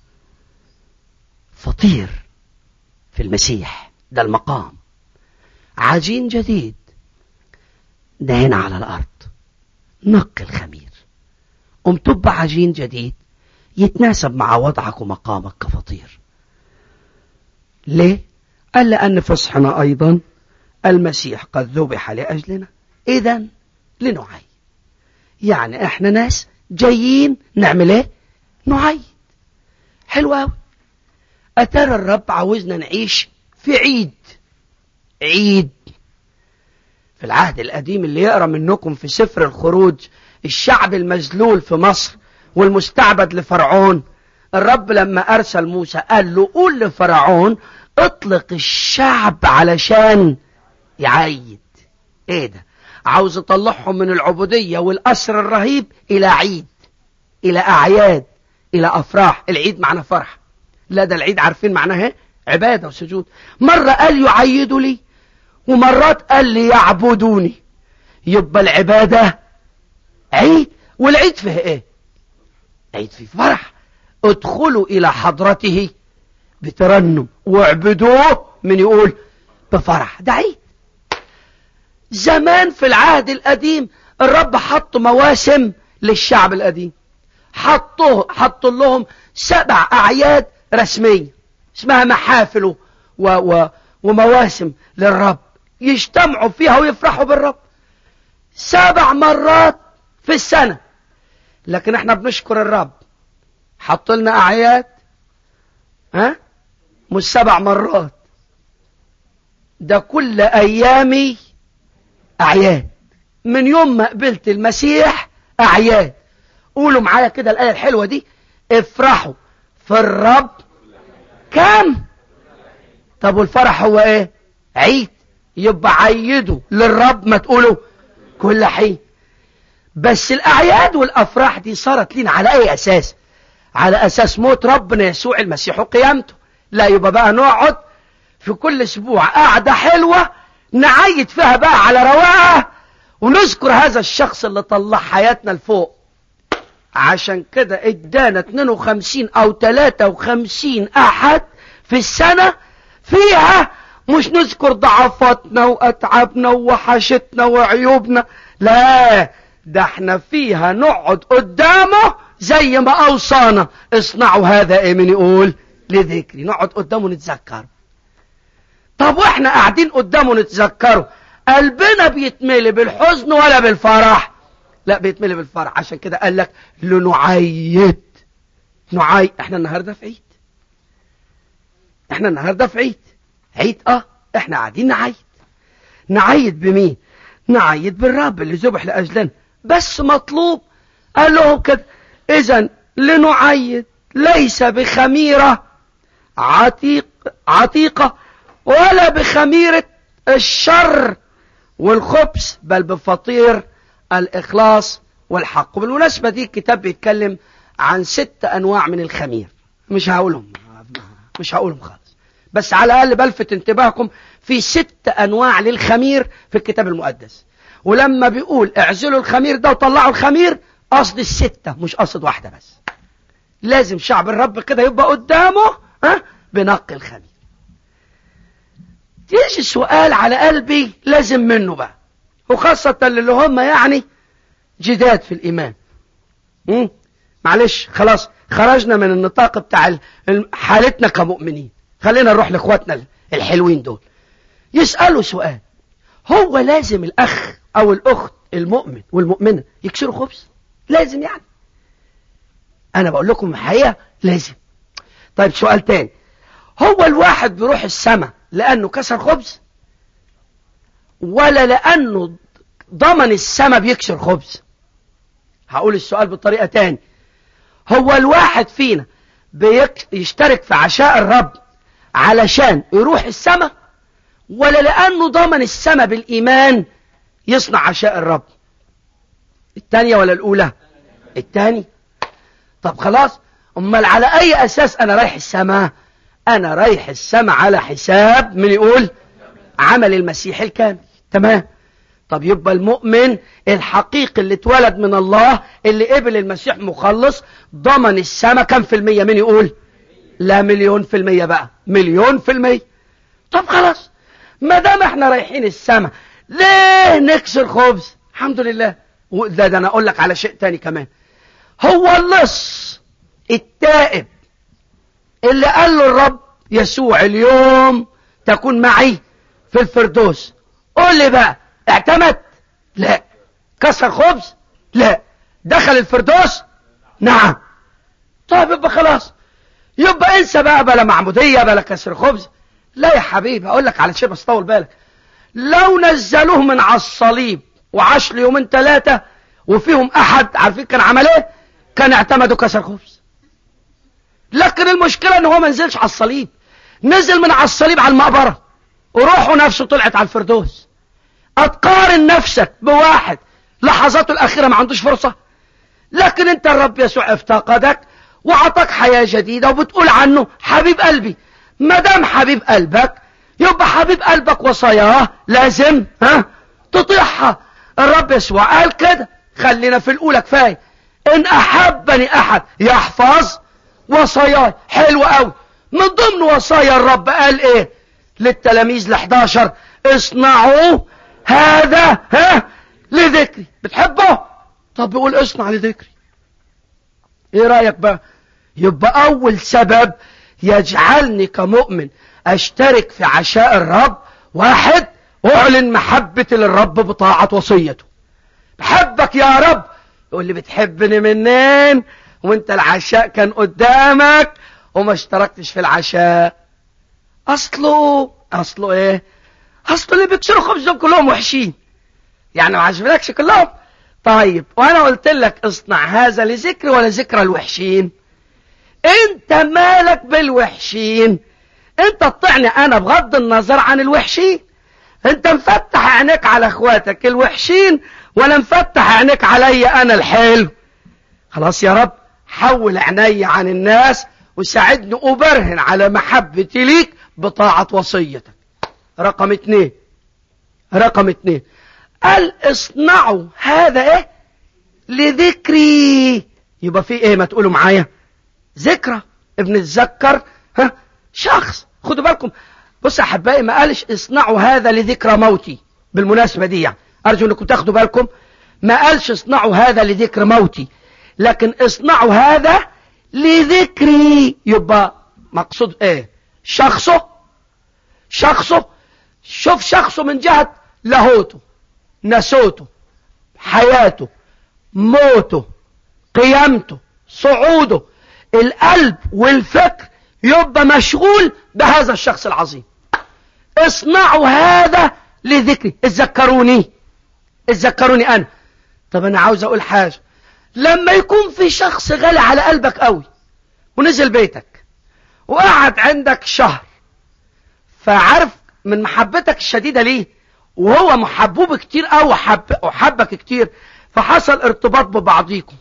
Speaker 2: فطير في المسيح ده المقام عجين جديد ده هنا على الأرض نق الخمير قم تبقى عجين جديد يتناسب مع وضعك ومقامك كفطير ليه؟ قال لأن فصحنا أيضا المسيح قد ذبح لأجلنا إذا لنعي يعني احنا ناس جايين نعمل ايه نعيد حلو قوي أترى الرب عاوزنا نعيش في عيد عيد في العهد القديم اللي يقرأ منكم في سفر الخروج الشعب المذلول في مصر والمستعبد لفرعون الرب لما أرسل موسى قال له قول لفرعون اطلق الشعب علشان يعيد ايه ده عاوز يطلعهم من العبودية والأسر الرهيب إلى عيد إلى أعياد إلى أفراح العيد معنى فرح لا ده العيد عارفين معناها ايه عبادة وسجود مرة قال يعيدوا لي ومرات قال لي يعبدوني يبقى العبادة عيد والعيد فيه ايه عيد فيه فرح ادخلوا الى حضرته بترنم واعبدوه من يقول بفرح ده عيد زمان في العهد القديم الرب حط مواسم للشعب القديم حطوه حطوا لهم سبع أعياد رسمية اسمها محافل و و ومواسم للرب يجتمعوا فيها ويفرحوا بالرب سبع مرات في السنة لكن احنا بنشكر الرب حط لنا أعياد ها مش سبع مرات ده كل أيامي أعياد من يوم ما قبلت المسيح أعياد قولوا معايا كده الآية الحلوة دي افرحوا في الرب كم طب والفرح هو ايه عيد يبقى عيدوا للرب ما تقولوا كل حين بس الأعياد والأفراح دي صارت لنا على أي أساس على أساس موت ربنا يسوع المسيح وقيامته لا يبقى بقى نقعد في كل أسبوع قعدة حلوة نعيد فيها بقى على رواقة ونذكر هذا الشخص اللي طلع حياتنا لفوق عشان كده ادانا 52 او 53 احد في السنة فيها مش نذكر ضعفاتنا واتعابنا ووحشتنا وعيوبنا لا ده احنا فيها نقعد قدامه زي ما اوصانا اصنعوا هذا ايه من يقول لذكري نقعد قدامه نتذكر طب واحنا قاعدين قدامه نتذكره قلبنا بيتملي بالحزن ولا بالفرح لا بيتملي بالفرح عشان كده قال لك لنعيد نعيد احنا النهارده في عيد احنا النهارده في عيد عيد اه احنا قاعدين نعيد نعيد بمين نعيد بالرب اللي ذبح لاجلنا بس مطلوب قال لهم كده اذا لنعيد ليس بخميره عتيق عتيقه ولا بخميره الشر والخبث بل بفطير الإخلاص والحق وبالمناسبة دي الكتاب بيتكلم عن ست أنواع من الخمير مش هقولهم مش هقولهم خالص بس على الأقل بلفت انتباهكم في ست أنواع للخمير في الكتاب المقدس ولما بيقول اعزلوا الخمير ده وطلعوا الخمير قصد الستة مش قصد واحدة بس لازم شعب الرب كده يبقى قدامه ها بنقي الخمير تيجي السؤال على قلبي لازم منه بقى وخاصة اللي هم يعني جداد في الإيمان مم؟ معلش خلاص خرجنا من النطاق بتاع حالتنا كمؤمنين خلينا نروح لاخواتنا الحلوين دول يسألوا سؤال هو لازم الأخ أو الأخت المؤمن والمؤمنة يكسروا خبز لازم يعني أنا بقول لكم الحقيقة لازم طيب سؤال تاني هو الواحد بيروح السماء لأنه كسر خبز ولا لأنه ضمن السماء بيكسر خبز هقول السؤال بطريقة تاني هو الواحد فينا بيشترك في عشاء الرب علشان يروح السماء ولا لأنه ضمن السماء بالإيمان يصنع عشاء الرب الثانية ولا الأولى الثاني طب خلاص أمال على أي أساس أنا رايح السماء أنا رايح السماء على حساب من يقول عمل المسيح الكامل تمام طب يبقى المؤمن الحقيقي اللي اتولد من الله اللي قبل المسيح مخلص ضمن السماء كم في المية من يقول لا مليون في المية بقى مليون في المية طب خلاص ما دام احنا رايحين السماء ليه نكسر خبز الحمد لله ده, ده انا اقول لك على شيء تاني كمان هو اللص التائب اللي قال له الرب يسوع اليوم تكون معي في الفردوس قول لي بقى اعتمد لا كسر خبز لا دخل الفردوس نعم طيب يبقى خلاص يبقى انسى بقى بلا معمودية بلا كسر خبز لا يا حبيبي اقول لك على شيء بس طول بالك لو نزلوه من على الصليب وعاش له يومين ثلاثة وفيهم احد عارفين كان عمل ايه كان اعتمدوا كسر خبز لكن المشكلة ان هو ما نزلش على الصليب نزل من على الصليب على المقبرة وروحه نفسه طلعت على الفردوس اتقارن نفسك بواحد لحظاته الاخيرة ما عندوش فرصة لكن انت الرب يسوع افتقدك وعطاك حياة جديدة وبتقول عنه حبيب قلبي ما دام حبيب قلبك يبقى حبيب قلبك وصاياه لازم ها تطيعها الرب يسوع قال كده خلينا في الاولى كفايه ان احبني احد يحفظ وصاياي حلو قوي من ضمن وصايا الرب قال ايه للتلاميذ ال11 اصنعوا هذا ها لذكري بتحبه طب بيقول اصنع لذكري ايه رأيك بقى يبقى اول سبب يجعلني كمؤمن اشترك في عشاء الرب واحد اعلن محبتي للرب بطاعة وصيته بحبك يا رب يقول لي بتحبني منين وانت العشاء كان قدامك وما اشتركتش في العشاء اصله اصله ايه اصله اللي بيكسروا خبزهم كلهم وحشين يعني ما عجبناكش كلهم طيب وانا قلت لك اصنع هذا لذكر ولا ذكرى الوحشين انت مالك بالوحشين انت تطعني انا بغض النظر عن الوحشين انت مفتح عينيك على اخواتك الوحشين ولا مفتح عينيك عليا انا الحلو خلاص يا رب حول عيني عن الناس وساعدني ابرهن على محبتي ليك بطاعة وصيتك رقم اتنين رقم اتنين قال اصنعوا هذا ايه لذكري يبقى في ايه ما تقولوا معايا ذكرى ابن تذكر ها شخص خدوا بالكم بص يا احبائي ما قالش اصنعوا هذا لذكرى موتي بالمناسبة دي يعني ارجو انكم تاخدوا بالكم ما قالش اصنعوا هذا لذكر موتي لكن اصنعوا هذا لذكري يبقى مقصود ايه شخصه شخصه شوف شخصه من جهة لاهوته نسوته حياته موته قيامته صعوده القلب والفكر يبقى مشغول بهذا الشخص العظيم اصنعوا هذا لذكري اتذكروني اتذكروني انا طب انا عاوز اقول حاجة لما يكون في شخص غالي على قلبك قوي ونزل بيتك وقعد عندك شهر فعارف من محبتك الشديدة ليه وهو محبوب كتير قوي وحب وحبك كتير فحصل ارتباط ببعضيكم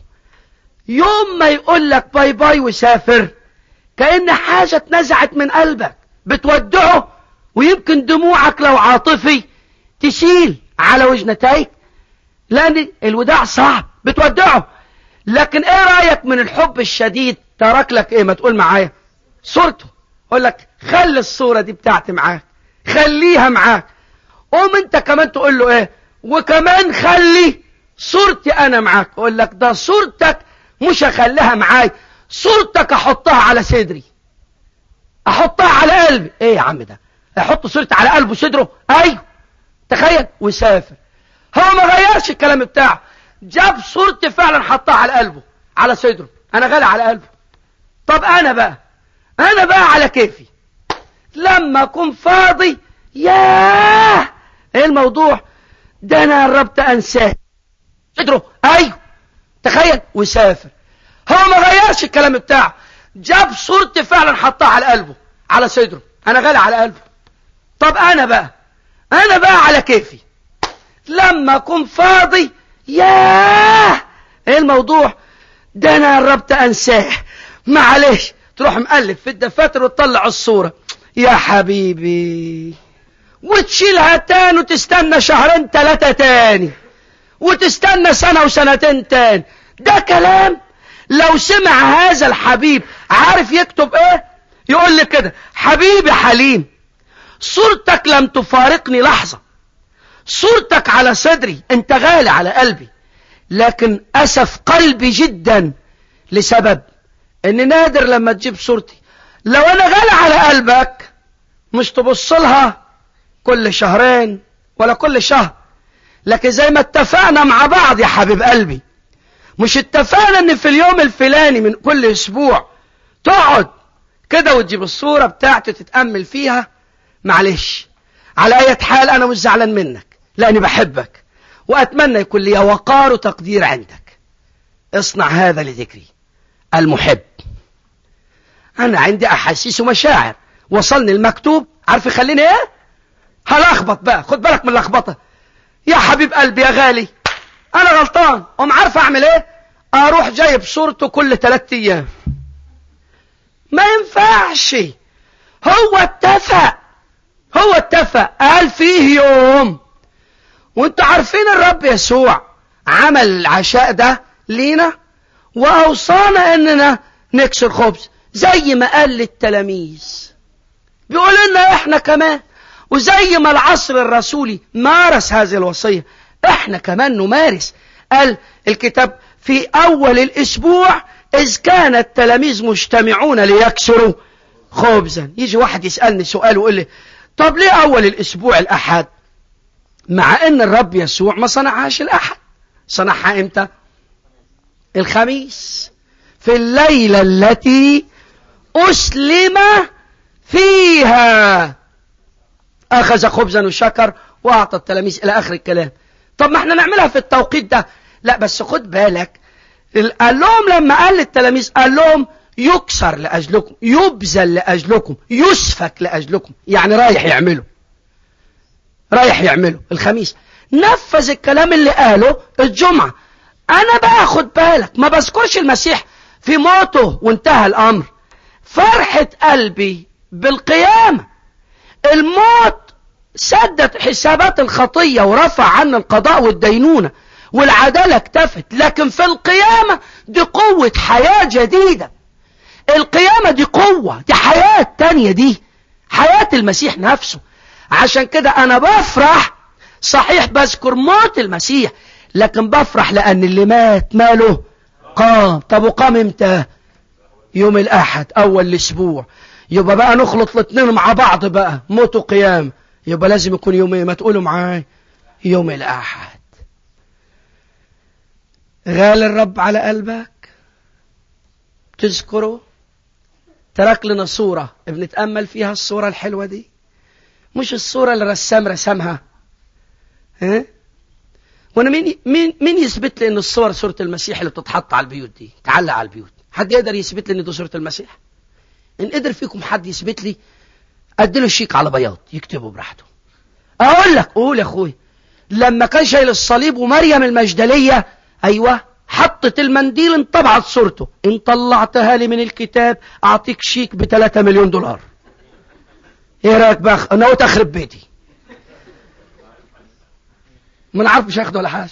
Speaker 2: يوم ما يقول لك باي باي وسافر كأن حاجة اتنزعت من قلبك بتودعه ويمكن دموعك لو عاطفي تشيل على وجنتيك لأن الوداع صعب بتودعه لكن ايه رأيك من الحب الشديد ترك لك ايه ما تقول معايا صورته اقول لك خلي الصورة دي بتاعتي معاك خليها معاك قوم انت كمان تقول له ايه وكمان خلي صورتي انا معاك اقول لك ده صورتك مش اخليها معاي صورتك احطها على صدري احطها على قلبي ايه يا عم ده احط صورتي على قلبه صدره ايوه تخيل وسافر هو ما غيرش الكلام بتاعه جاب صورتي فعلا حطها على قلبه على صدره انا غالي على قلبه طب انا بقى انا بقى على كيفي لما اكون فاضي ياه ايه الموضوع ده انا قربت انساه صدره ايوه تخيل وسافر هو ما غيرش الكلام بتاعه جاب صورتي فعلا حطها على قلبه على صدره انا غالي على قلبه طب انا بقى انا بقى على كيفي لما اكون فاضي ياه ايه الموضوع ده انا قربت انساه معلش تروح مقلب في الدفاتر وتطلع الصورة يا حبيبي وتشيلها تاني وتستنى شهرين ثلاثة تاني وتستنى سنة وسنتين تاني ده كلام لو سمع هذا الحبيب عارف يكتب ايه يقول لي كده حبيبي حليم صورتك لم تفارقني لحظة صورتك على صدري انت غالي على قلبي لكن أسف قلبي جدا لسبب ان نادر لما تجيب صورتي لو انا غالي على قلبك مش تبص لها كل شهرين ولا كل شهر لكن زي ما اتفقنا مع بعض يا حبيب قلبي مش اتفقنا ان في اليوم الفلاني من كل اسبوع تقعد كده وتجيب الصورة بتاعتي تتأمل فيها معلش على اي حال انا مش زعلان منك لاني بحبك واتمنى يكون لي وقار وتقدير عندك اصنع هذا لذكري المحب انا عندي احاسيس ومشاعر وصلني المكتوب عارف يخليني ايه هلخبط بقى خد بالك من اللخبطه يا حبيب قلبي يا غالي انا غلطان قوم عارف اعمل ايه اروح جايب صورته كل ثلاثة ايام ما ينفعش هو اتفق هو اتفق قال فيه يوم وانتوا عارفين الرب يسوع عمل العشاء ده لينا واوصانا اننا نكسر خبز زي ما قال للتلاميذ بيقول لنا احنا كمان وزي ما العصر الرسولي مارس هذه الوصية احنا كمان نمارس قال الكتاب في اول الاسبوع اذ كان التلاميذ مجتمعون ليكسروا خبزا يجي واحد يسألني سؤال ويقول لي طب ليه اول الاسبوع الاحد مع ان الرب يسوع ما صنعهاش الاحد صنعها امتى الخميس في الليلة التي أسلم فيها أخذ خبزا وشكر وأعطى التلاميذ إلى آخر الكلام طب ما احنا نعملها في التوقيت ده لا بس خد بالك قال لهم لما قال للتلاميذ قال لهم يكسر لأجلكم يبذل لأجلكم يسفك لأجلكم يعني رايح يعمله رايح يعمله الخميس نفذ الكلام اللي قاله الجمعة أنا بقى خد بالك ما بذكرش المسيح في موته وانتهى الأمر فرحة قلبي بالقيامة الموت سدت حسابات الخطية ورفع عنا القضاء والدينونة والعدالة اكتفت لكن في القيامة دي قوة حياة جديدة القيامة دي قوة دي حياة تانية دي حياة المسيح نفسه عشان كده انا بفرح صحيح بذكر موت المسيح لكن بفرح لان اللي مات ماله قام طب وقام امتى يوم الاحد اول الاسبوع يبقى بقى نخلط الاثنين مع بعض بقى موت وقيام يبقى لازم يكون يوم ايه ما تقولوا معاي يوم الاحد غال الرب على قلبك تذكره ترك لنا صورة بنتأمل فيها الصورة الحلوة دي مش الصورة اللي الرسام رسمها ها وانا مين مين مين يثبت لي ان الصور صورة المسيح اللي بتتحط على البيوت دي تعلق على البيوت حد يقدر يثبت لي ان دي صورة المسيح ان قدر فيكم حد يثبت لي اديله شيك على بياض يكتبه براحته اقول لك قول يا اخوي لما كان شايل الصليب ومريم المجدلية ايوه حطت المنديل انطبعت صورته ان طلعتها لي من الكتاب اعطيك شيك ب 3 مليون دولار ايه رايك بقى انا قلت اخرب بيتي ما نعرف مش هياخده ولا حاجه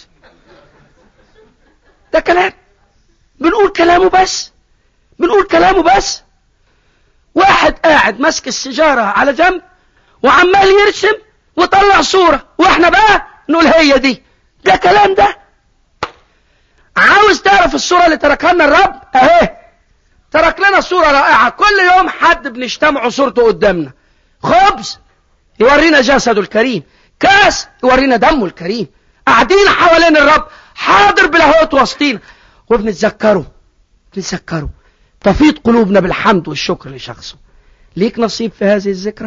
Speaker 2: ده كلام بنقول كلامه بس بنقول كلامه بس واحد قاعد ماسك السيجارة على جنب وعمال يرسم وطلع صورة واحنا بقى نقول هي دي ده كلام ده عاوز تعرف الصورة اللي تركها لنا الرب اهي ترك لنا صورة رائعة كل يوم حد بنجتمع صورته قدامنا خبز يورينا جسده الكريم كاس يورينا دمه الكريم قاعدين حوالين الرب حاضر بلاهوت وسطينا وبنتذكره بنتذكره تفيض قلوبنا بالحمد والشكر لشخصه ليك نصيب في هذه الذكرى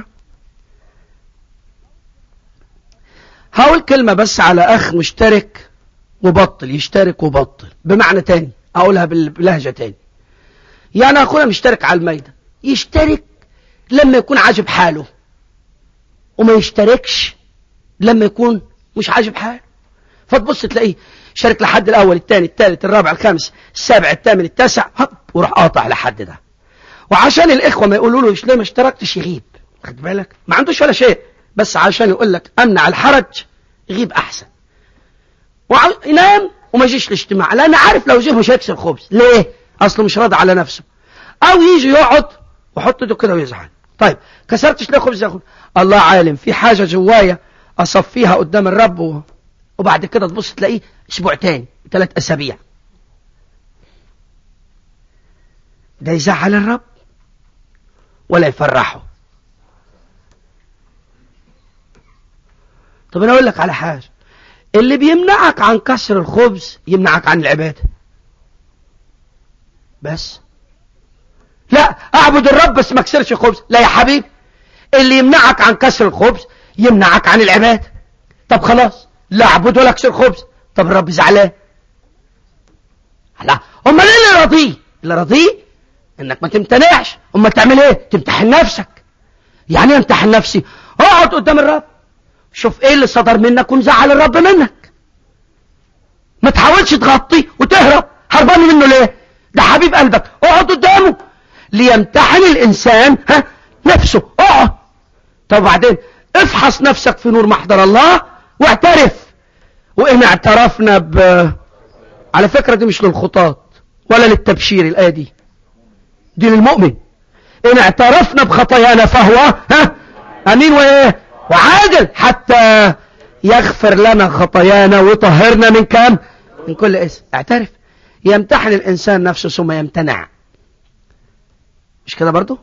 Speaker 2: هقول كلمة بس على أخ مشترك وبطل يشترك وبطل بمعنى تاني أقولها بلهجة تاني يعني أخونا مشترك على الميدة يشترك لما يكون عاجب حاله وما يشتركش لما يكون مش عاجب حاله فتبص تلاقيه شارك لحد الأول الثاني الثالث الرابع الخامس السابع الثامن التاسع هب وراح قاطع لحد ده وعشان الإخوة ما يقولوا له ليه ما اشتركتش يغيب خد بالك ما عندوش ولا شيء بس عشان يقول لك أمنع الحرج يغيب أحسن وينام وما يجيش الاجتماع لأن عارف لو جه مش هيكسر خبز ليه أصله مش راضي على نفسه أو يجي يقعد وحط ايده كده ويزعل طيب كسرتش ليه خبز يا أخوي الله عالم في حاجة جوايا أصفيها قدام الرب و... وبعد كده تبص تلاقيه اسبوع تاني ثلاث اسابيع ده يزعل الرب ولا يفرحه طب انا اقول لك على حاجه اللي بيمنعك عن كسر الخبز يمنعك عن العباده بس لا اعبد الرب بس ما اكسرش خبز لا يا حبيبي اللي يمنعك عن كسر الخبز يمنعك عن العباده طب خلاص لا اعبد ولا اكسر خبز طب الرب زعلان لا امال ايه اللي راضيه اللي راضيه انك ما تمتنعش امال تعمل ايه تمتحن نفسك يعني ايه امتحن نفسي اقعد قدام الرب شوف ايه اللي صدر منك ومزعل الرب منك ما تحاولش تغطي وتهرب هربان منه ليه ده حبيب قلبك اقعد قدامه ليمتحن الانسان ها نفسه اقعد طب بعدين افحص نفسك في نور محضر الله واعترف وإن اعترفنا ب على فكرة دي مش للخطاة ولا للتبشير الآية دي دي للمؤمن إن اعترفنا بخطايانا فهو ها أمين وإيه وعادل حتى يغفر لنا خطايانا ويطهرنا من كام من كل اسم اعترف يمتحن الإنسان نفسه ثم يمتنع مش كده برضو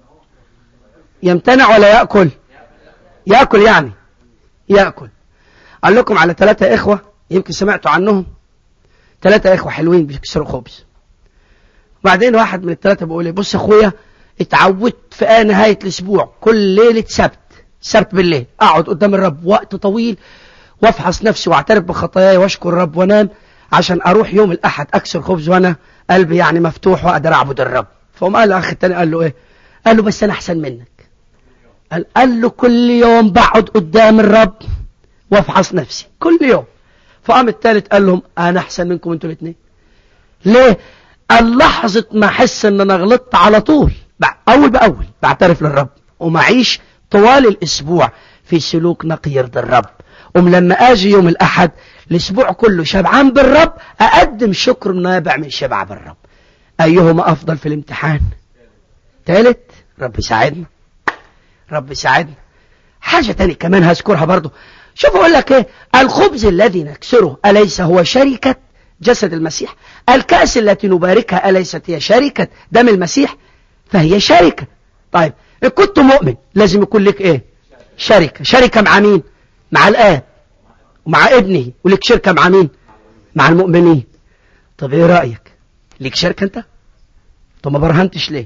Speaker 2: يمتنع ولا يأكل يأكل يعني يأكل قال لكم على ثلاثة إخوة يمكن سمعتوا عنهم ثلاثة إخوة حلوين بيكسروا خبز وبعدين واحد من الثلاثة بيقول لي بص أخويا اتعودت في نهاية الأسبوع كل ليلة سبت سبت بالليل أقعد قدام الرب وقت طويل وافحص نفسي واعترف بخطاياي واشكر الرب وانام عشان اروح يوم الاحد اكسر خبز وانا قلبي يعني مفتوح واقدر اعبد الرب فقام قال الاخ التاني قال له ايه قال له بس انا احسن منك قال, قال له كل يوم بقعد قدام الرب وافحص نفسي كل يوم فقام التالت قال لهم انا احسن منكم انتوا الاثنين ليه قال لحظة ما احس ان انا غلطت على طول اول باول بعترف للرب ومعيش طوال الاسبوع في سلوك نقي يرضي الرب أم لما اجي يوم الاحد الاسبوع كله شبعان بالرب اقدم شكر نابع من شبع بالرب ايهما افضل في الامتحان ثالث رب يساعدنا رب يساعدنا حاجة تانية كمان هذكرها برضو شوف اقول لك ايه الخبز الذي نكسره أليس هو شركة جسد المسيح الكأس التي نباركها أليست هي شركة دم المسيح فهي شركة طيب إن كنت مؤمن لازم يكون لك ايه شركة شركة مع مين مع الآب ومع ابنه ولك شركة مع مين مع المؤمنين طب ايه رأيك ليك شركة انت طب ما برهنتش ليه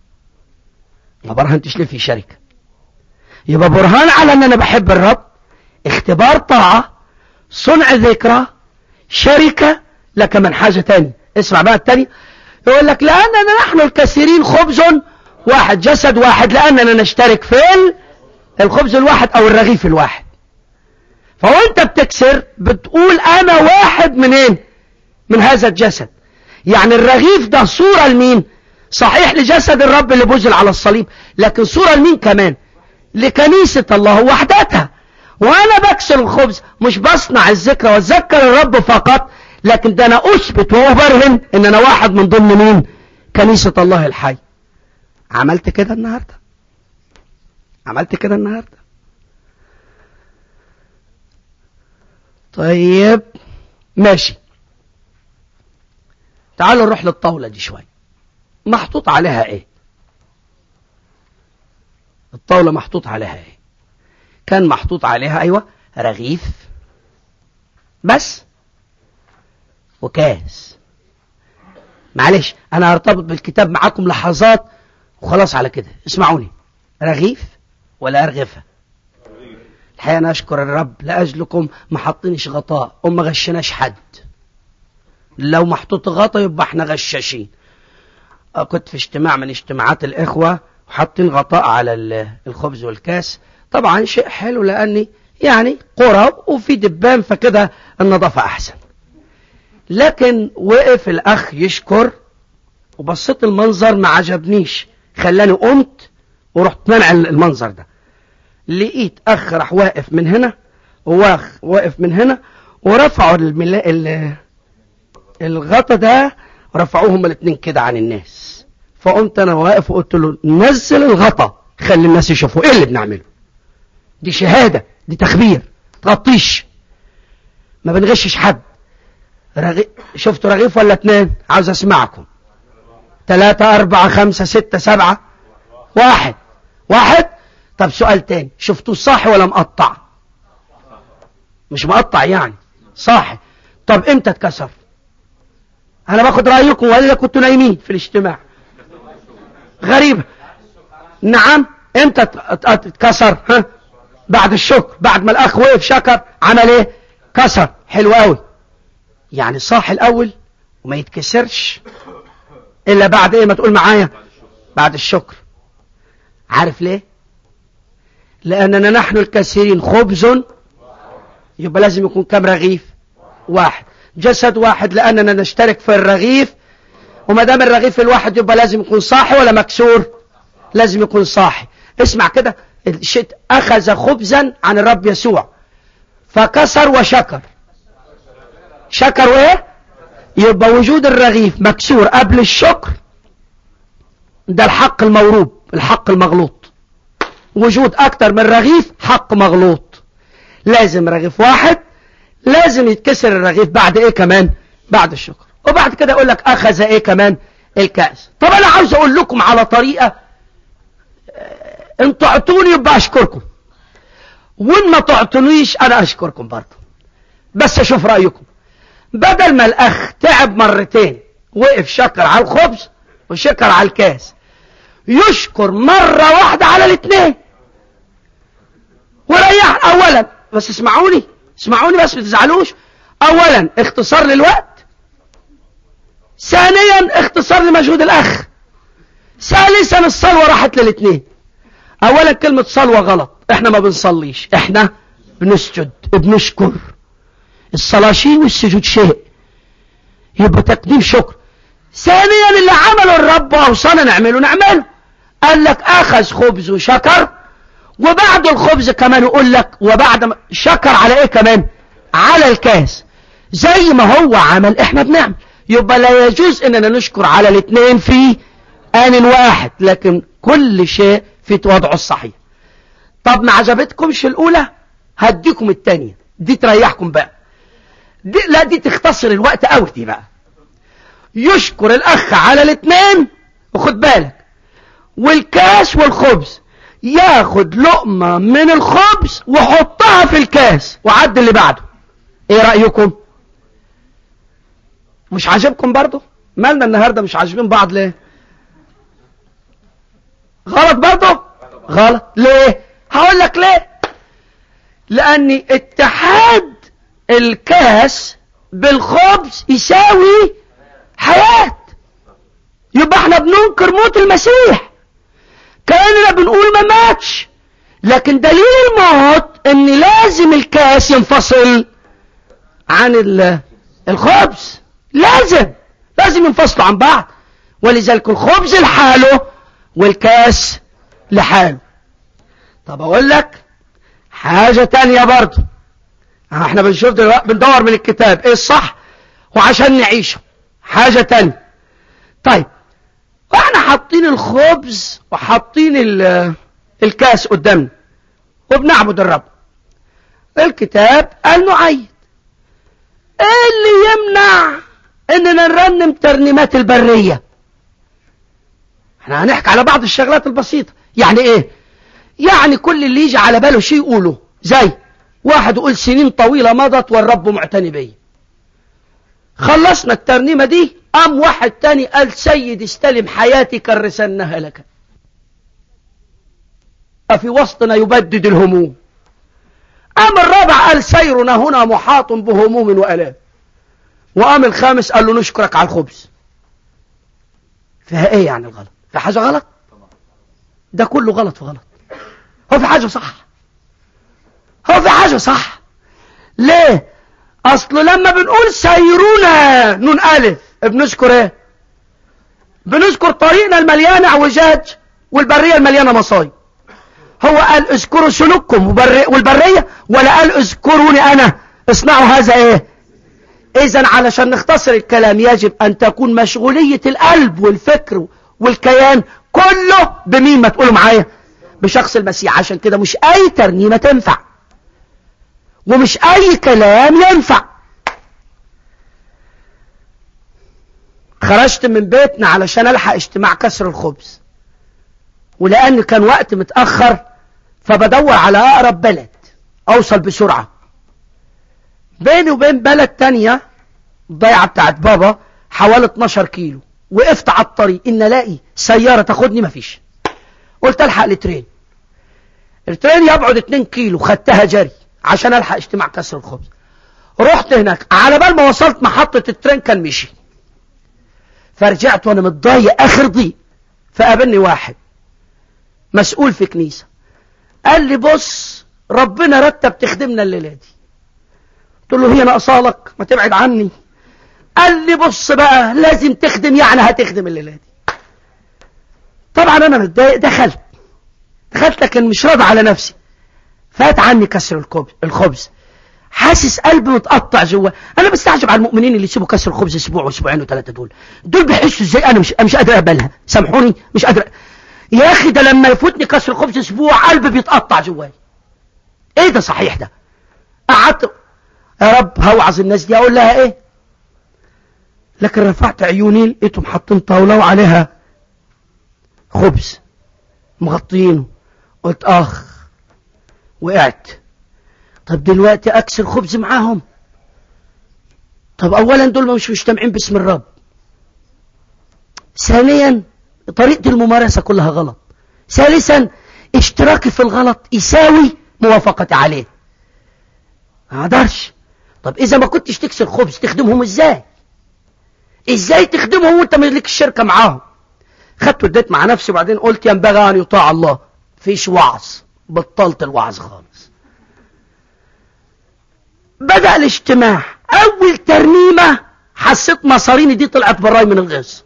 Speaker 2: ما برهنتش ليه في شركة يبقى برهان على ان انا بحب الرب اختبار طاعة صنع ذكرى شركة لك من حاجة تاني اسمع بقى التاني يقول لك لأننا نحن الكثيرين خبز واحد جسد واحد لأننا نشترك في الخبز الواحد أو الرغيف الواحد فوانت بتكسر بتقول أنا واحد منين من هذا الجسد يعني الرغيف ده صورة لمين صحيح لجسد الرب اللي بذل على الصليب لكن صورة لمين كمان لكنيسة الله وحدتها وانا بكسر الخبز مش بصنع الذكرى واتذكر الرب فقط لكن ده انا اثبت وابرهن ان انا واحد من ضمن مين كنيسة الله الحي عملت كده النهاردة عملت كده النهاردة طيب ماشي تعالوا نروح للطاولة دي شوي محطوط عليها ايه الطاولة محطوط عليها ايه كان محطوط عليها ايوه رغيف بس وكاس معلش انا هرتبط بالكتاب معاكم لحظات وخلاص على كده اسمعوني رغيف ولا ارغفه الحقيقه انا اشكر الرب لاجلكم ما حاطينش غطاء وما غشناش حد لو محطوط غطا يبقى احنا غشاشين كنت في اجتماع من اجتماعات الاخوه وحاطين غطاء على الخبز والكاس طبعا شيء حلو لاني يعني قرى وفي دبان فكده النظافه احسن لكن وقف الاخ يشكر وبصيت المنظر ما عجبنيش خلاني قمت ورحت منع المنظر ده لقيت اخ راح واقف من هنا وواخ واقف من هنا ورفعوا الملا... ال... الغطا ده ورفعوه هما الاثنين كده عن الناس فقمت انا واقف وقلت له نزل الغطا خلي الناس يشوفوا ايه اللي بنعمله دي شهادة دي تخبير تغطيش ما بنغشش حد رغي... شفتوا رغيف ولا اتنين عاوز اسمعكم تلاتة اربعة خمسة ستة سبعة واحد واحد طب سؤال تاني شفتوه صاحي ولا مقطع مش مقطع يعني صاحي طب امتى اتكسر انا باخد رايكم ولا كنتوا نايمين في الاجتماع غريبة نعم امتى اتكسر ها بعد الشكر بعد ما الاخ وقف شكر عمل ايه كسر حلو قوي يعني صاح الاول وما يتكسرش الا بعد ايه ما تقول معايا بعد الشكر عارف ليه لاننا نحن الكثيرين خبز يبقى لازم يكون كم رغيف واحد جسد واحد لاننا نشترك في الرغيف وما دام الرغيف الواحد يبقى لازم يكون صاحي ولا مكسور لازم يكون صاحي اسمع كده الشيء أخذ خبزا عن الرب يسوع فكسر وشكر شكر وايه يبقى وجود الرغيف مكسور قبل الشكر ده الحق الموروب الحق المغلوط وجود أكتر من رغيف حق مغلوط لازم رغيف واحد لازم يتكسر الرغيف بعد ايه كمان بعد الشكر وبعد كده يقول لك اخذ ايه كمان الكأس طب انا عاوز اقول لكم على طريقة ان تعطوني يبقى اشكركم وان ما تعطونيش انا اشكركم برضه بس اشوف رأيكم بدل ما الاخ تعب مرتين وقف شكر على الخبز وشكر على الكاس يشكر مرة واحدة على الاثنين وريح اولا بس اسمعوني اسمعوني بس ما تزعلوش اولا اختصار للوقت ثانيا اختصار لمجهود الاخ ثالثا الصلوة راحت للاثنين اولا كلمة صلوة غلط احنا ما بنصليش احنا بنسجد بنشكر الصلاة شيء والسجود شيء يبقى تقديم شكر ثانيا اللي عمله الرب واوصانا نعمله نعمله قال لك اخذ خبز وشكر وبعد الخبز كمان يقول لك وبعد ما شكر على ايه كمان على الكاس زي ما هو عمل احنا بنعمل يبقى لا يجوز اننا نشكر على الاثنين في ان واحد لكن كل شيء في وضعه الصحيح طب ما عجبتكمش الاولى هديكم الثانيه دي تريحكم بقى دي لا دي تختصر الوقت قوي دي بقى يشكر الاخ على الاثنين وخد بالك والكاس والخبز ياخد لقمة من الخبز وحطها في الكاس وعد اللي بعده ايه رأيكم مش عاجبكم برضو مالنا النهاردة مش عاجبين بعض ليه غلط برضو غلط ليه هقول لك ليه لان اتحاد الكاس بالخبز يساوي حياة يبقى احنا بننكر موت المسيح كأننا بنقول ما ماتش لكن دليل الموت ان لازم الكاس ينفصل عن الخبز لازم لازم ينفصلوا عن بعض ولذلك الخبز لحاله والكاس لحاله طب اقول لك حاجة تانية برضه احنا بنشوف دلوقتي بندور من الكتاب ايه الصح وعشان نعيشه حاجة تانية طيب واحنا حاطين الخبز وحاطين الكاس قدامنا وبنعبد الرب الكتاب قال نعيد ايه اللي يمنع اننا نرنم ترنيمات البرية احنا هنحكي على بعض الشغلات البسيطة يعني ايه يعني كل اللي يجي على باله شيء يقوله زي واحد يقول سنين طويلة مضت والرب معتني بي خلصنا الترنيمة دي قام واحد تاني قال سيد استلم حياتي كرسنها لك في وسطنا يبدد الهموم قام الرابع قال سيرنا هنا محاط بهموم وألام وقام الخامس قال له نشكرك على الخبز فيها ايه يعني الغلط في حاجة غلط ده كله غلط في غلط هو في حاجة صح هو في حاجة صح ليه اصل لما بنقول سيرونا نون الف بنذكر ايه بنذكر طريقنا المليانة اعوجاج والبرية المليانة مصايب هو قال اذكروا سلوككم والبرية ولا قال اذكروني انا اصنعوا هذا ايه اذا علشان نختصر الكلام يجب ان تكون مشغولية القلب والفكر والكيان كله بمين ما تقولوا معايا بشخص المسيح عشان كده مش اي ترنيمة تنفع ومش اي كلام ينفع خرجت من بيتنا علشان الحق اجتماع كسر الخبز ولان كان وقت متأخر فبدور على اقرب بلد اوصل بسرعة بيني وبين بلد تانية الضيعة بتاعت بابا حوالي 12 كيلو وقفت على الطريق ان الاقي سيارة تاخدني مفيش قلت الحق الترين الترين يبعد 2 كيلو خدتها جري عشان الحق اجتماع كسر الخبز رحت هناك على بال ما وصلت محطة الترين كان مشي فرجعت وانا متضايق اخر ضيق فقابلني واحد مسؤول في كنيسة قال لي بص ربنا رتب تخدمنا الليلة دي قلت له هي ناقصالك ما تبعد عني قال لي بص بقى لازم تخدم يعني هتخدم الليلة دي طبعا انا متضايق دخلت دخلت لكن مش راضي على نفسي فات عني كسر الخبز حاسس قلبي متقطع جوه انا بستعجب على المؤمنين اللي يسيبوا كسر الخبز اسبوع واسبوعين وثلاثه دول دول بيحسوا ازاي انا مش مش قادر اقبلها سامحوني مش قادر يا اخي ده لما يفوتني كسر الخبز اسبوع قلبي بيتقطع جواي ايه ده صحيح ده قعدت يا رب هوعظ الناس دي اقول لها ايه لكن رفعت عيوني لقيتهم حاطين طاوله وعليها خبز مغطينه قلت اخ وقعت طب دلوقتي اكسر خبز معاهم طب اولا دول مش مجتمعين باسم الرب ثانيا طريقة الممارسة كلها غلط ثالثا اشتراكي في الغلط يساوي موافقتي عليه ما اقدرش طب اذا ما كنتش تكسر خبز تخدمهم ازاي ازاي تخدمهم وانت ملك الشركة معاهم خدت وديت مع نفسي وبعدين قلت ينبغي ان يطاع الله فيش وعظ بطلت الوعظ خالص بدأ الاجتماع اول ترنيمة حسيت مصاريني دي طلعت براي من الغيظ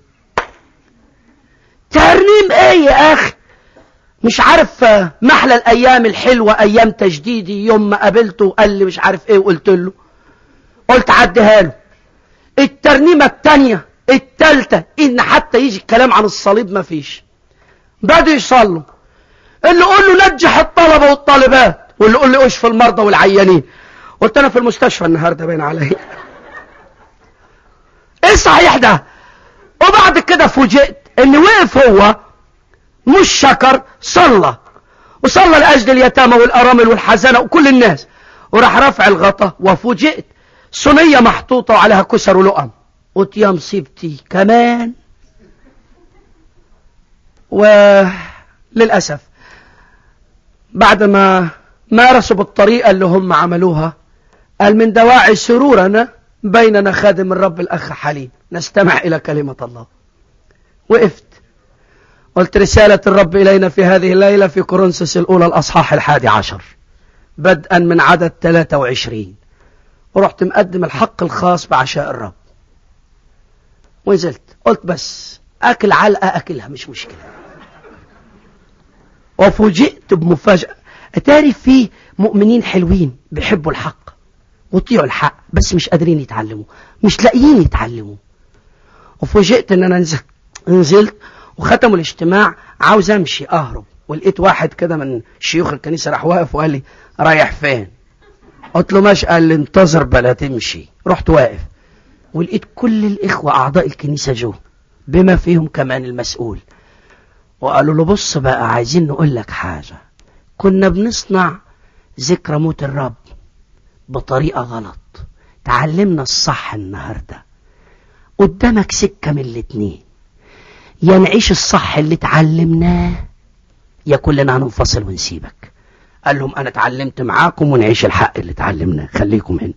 Speaker 2: ترنيم ايه يا اخي مش عارف محلى الايام الحلوة ايام تجديدي يوم ما قابلته قال لي مش عارف ايه وقلت له قلت عديها له الترنيمة التانية التالتة ان حتى يجي الكلام عن الصليب ما فيش بدوا يصلوا اللي قول له نجح الطلبة والطالبات واللي قول لي اشفي المرضى والعيانين قلت انا في المستشفى النهاردة باين عليا ايه صحيح ده وبعد كده فوجئت ان وقف هو مش شكر صلى وصلى لاجل اليتامى والارامل والحزانه وكل الناس وراح رفع الغطا وفوجئت صينيه محطوطه وعليها كسر ولقم قلت يا مصيبتي كمان وللاسف بعد ما مارسوا بالطريقه اللي هم عملوها قال من دواعي سرورنا بيننا خادم الرب الاخ حليم نستمع الى كلمه الله وقفت قلت رسالة الرب إلينا في هذه الليلة في كورنثوس الأولى الأصحاح الحادي عشر بدءا من عدد 23 ورحت مقدم الحق الخاص بعشاء الرب ونزلت قلت بس أكل علقة أكلها مش مشكلة وفوجئت بمفاجأة أتاري في مؤمنين حلوين بيحبوا الحق وطيعوا الحق بس مش قادرين يتعلموا مش لاقيين يتعلموا وفوجئت ان انا نزلت نزلت وختموا الاجتماع عاوز امشي اهرب ولقيت واحد كده من شيوخ الكنيسه راح واقف وقال لي رايح فين قلت له ماشي قال لي انتظر بلا تمشي رحت واقف ولقيت كل الاخوه اعضاء الكنيسه جو بما فيهم كمان المسؤول وقالوا له بص بقى عايزين نقول لك حاجه كنا بنصنع ذكرى موت الرب بطريقه غلط تعلمنا الصح النهارده قدامك سكه من الاتنين يا نعيش الصح اللي اتعلمناه يا كلنا هننفصل ونسيبك قال لهم انا اتعلمت معاكم ونعيش الحق اللي اتعلمناه خليكم هنا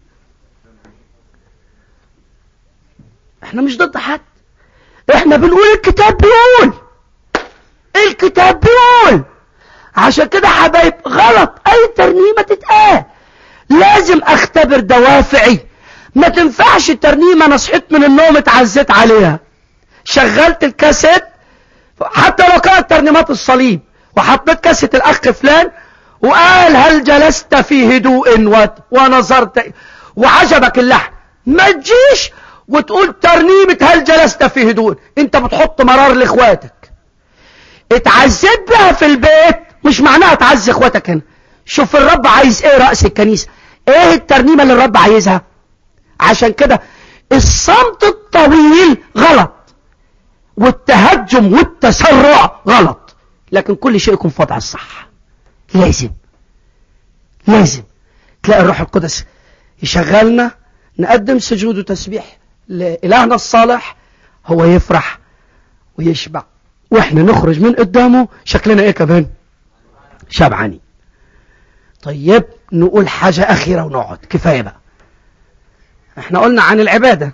Speaker 2: احنا مش ضد حد احنا بنقول الكتاب بيقول الكتاب بيقول عشان كده حبايب غلط اي ترنيمه تتقال لازم اختبر دوافعي ما تنفعش الترنيمه انا صحيت من النوم اتعزيت عليها شغلت الكاسيت حتى لو كانت ترنيمات الصليب وحطيت كاسيت الاخ فلان وقال هل جلست في هدوء ونظرت وعجبك اللحن ما تجيش وتقول ترنيمة هل جلست في هدوء انت بتحط مرار لاخواتك اتعزيت بها في البيت مش معناها تعزي اخواتك هنا شوف الرب عايز ايه رأس الكنيسة ايه الترنيمة اللي الرب عايزها عشان كده الصمت الطويل غلط والتهجم والتسرع غلط لكن كل شيء يكون في وضع الصح لازم لازم تلاقي الروح القدس يشغلنا نقدم سجود وتسبيح لإلهنا الصالح هو يفرح ويشبع واحنا نخرج من قدامه شكلنا ايه كمان شبعاني طيب نقول حاجة أخيرة ونقعد كفاية بقى احنا قلنا عن العبادة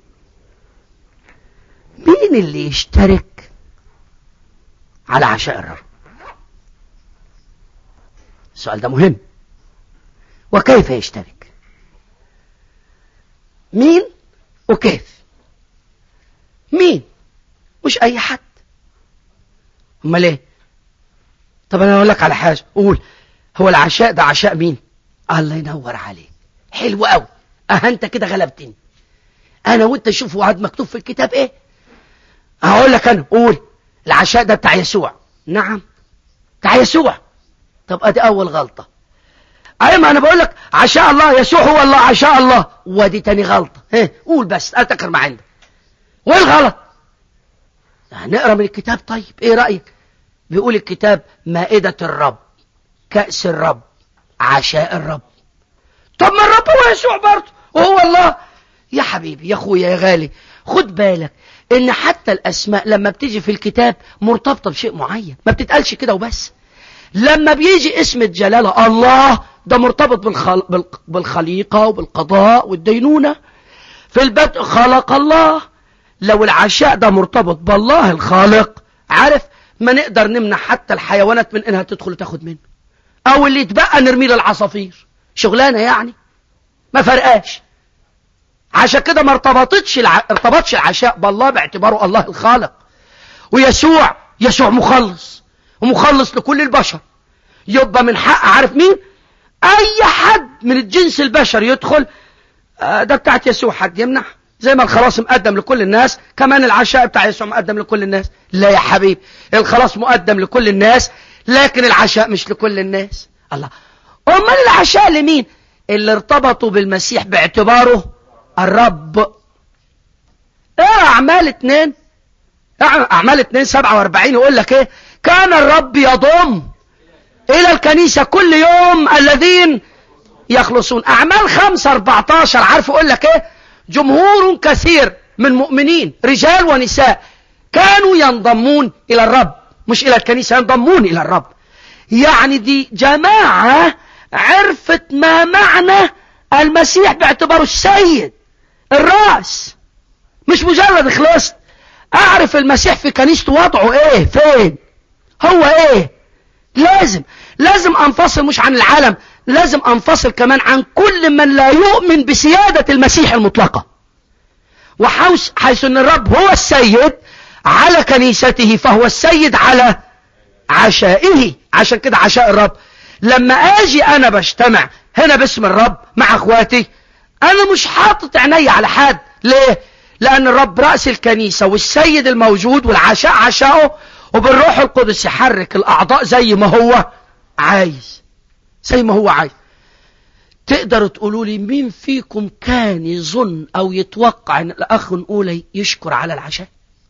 Speaker 2: مين اللي يشترك على عشاء الرب السؤال ده مهم وكيف يشترك مين وكيف مين مش اي حد امال ايه طب انا اقول لك على حاجه قول هو العشاء ده عشاء مين الله ينور عليك حلو قوي اه انت كده غلبتني انا وانت شوف وعد مكتوب في الكتاب ايه هقول لك انا قول العشاء ده بتاع يسوع نعم بتاع يسوع طب ادي اول غلطة اي ما انا بقول لك عشاء الله يسوع هو الله عشاء الله ودي تاني غلطة ها قول بس اتكر ما عندك وين الغلط نقرا من الكتاب طيب ايه رأيك بيقول الكتاب مائدة الرب كأس الرب عشاء الرب طب ما الرب هو يسوع برضه وهو الله يا حبيبي يا اخويا يا غالي خد بالك ان حتى الاسماء لما بتيجي في الكتاب مرتبطة بشيء معين ما بتتقالش كده وبس لما بيجي اسم الجلالة الله ده مرتبط بالخل... بالخليقة وبالقضاء والدينونة في البدء خلق الله لو العشاء ده مرتبط بالله الخالق عارف ما نقدر نمنع حتى الحيوانات من انها تدخل وتاخد منه او اللي يتبقى نرميه للعصافير شغلانة يعني ما فرقاش عشان كده ما ارتبطتش الع... ارتبطش العشاء بالله باعتباره الله الخالق ويسوع يسوع مخلص ومخلص لكل البشر يبقى من حق عارف مين اي حد من الجنس البشر يدخل آه ده بتاعت يسوع حد يمنع زي ما الخلاص مقدم لكل الناس كمان العشاء بتاع يسوع مقدم لكل الناس لا يا حبيب الخلاص مقدم لكل الناس لكن العشاء مش لكل الناس الله امال العشاء لمين اللي ارتبطوا بالمسيح باعتباره الرب ايه اعمال اتنين اعمال اتنين سبعة واربعين يقول لك ايه كان الرب يضم الى الكنيسة كل يوم الذين يخلصون اعمال خمسة اربعتاشر عارف يقول لك ايه جمهور كثير من مؤمنين رجال ونساء كانوا ينضمون الى الرب مش الى الكنيسة ينضمون الى الرب يعني دي جماعة عرفت ما معنى المسيح باعتباره السيد الرأس مش مجرد خلصت اعرف المسيح في كنيسته وضعه ايه فين هو ايه لازم لازم انفصل مش عن العالم لازم انفصل كمان عن كل من لا يؤمن بسيادة المسيح المطلقة وحيث حيث ان الرب هو السيد على كنيسته فهو السيد على عشائه عشان كده عشاء الرب لما اجي انا بجتمع هنا باسم الرب مع اخواتي انا مش حاطط عيني على حد ليه لان الرب رأس الكنيسة والسيد الموجود والعشاء عشاؤه وبالروح القدس يحرك الاعضاء زي ما هو عايز زي ما هو عايز تقدروا تقولوا لي مين فيكم كان يظن او يتوقع ان الاخ الاولى يشكر على العشاء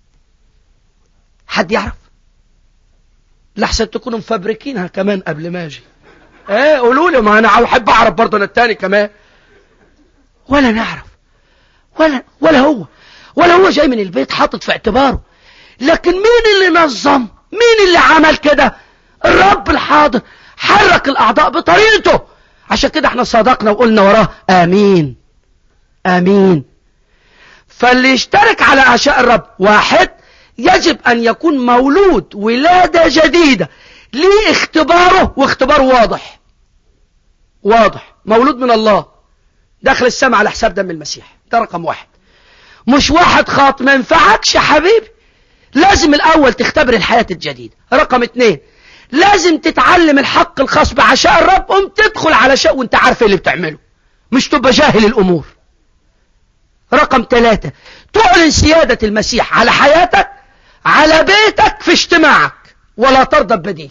Speaker 2: حد يعرف لحسن تكونوا مفبركينها كمان قبل ما اجي ايه قولوا لي ما انا احب اعرف برضه انا التاني كمان ولا نعرف ولا ولا هو ولا هو جاي من البيت حاطط في اعتباره لكن مين اللي نظم مين اللي عمل كده الرب الحاضر حرك الاعضاء بطريقته عشان كده احنا صدقنا وقلنا وراه امين امين فاللي يشترك على عشاء الرب واحد يجب ان يكون مولود ولادة جديدة ليه اختباره واختباره واضح واضح مولود من الله داخل السماء على حساب دم المسيح ده رقم واحد مش واحد خاط ما ينفعكش يا حبيبي لازم الاول تختبر الحياة الجديدة رقم اتنين لازم تتعلم الحق الخاص بعشاء الرب قم تدخل على شيء وانت عارف اللي بتعمله مش تبقى جاهل الامور رقم ثلاثة تعلن سيادة المسيح على حياتك على بيتك في اجتماعك ولا ترضى ببديل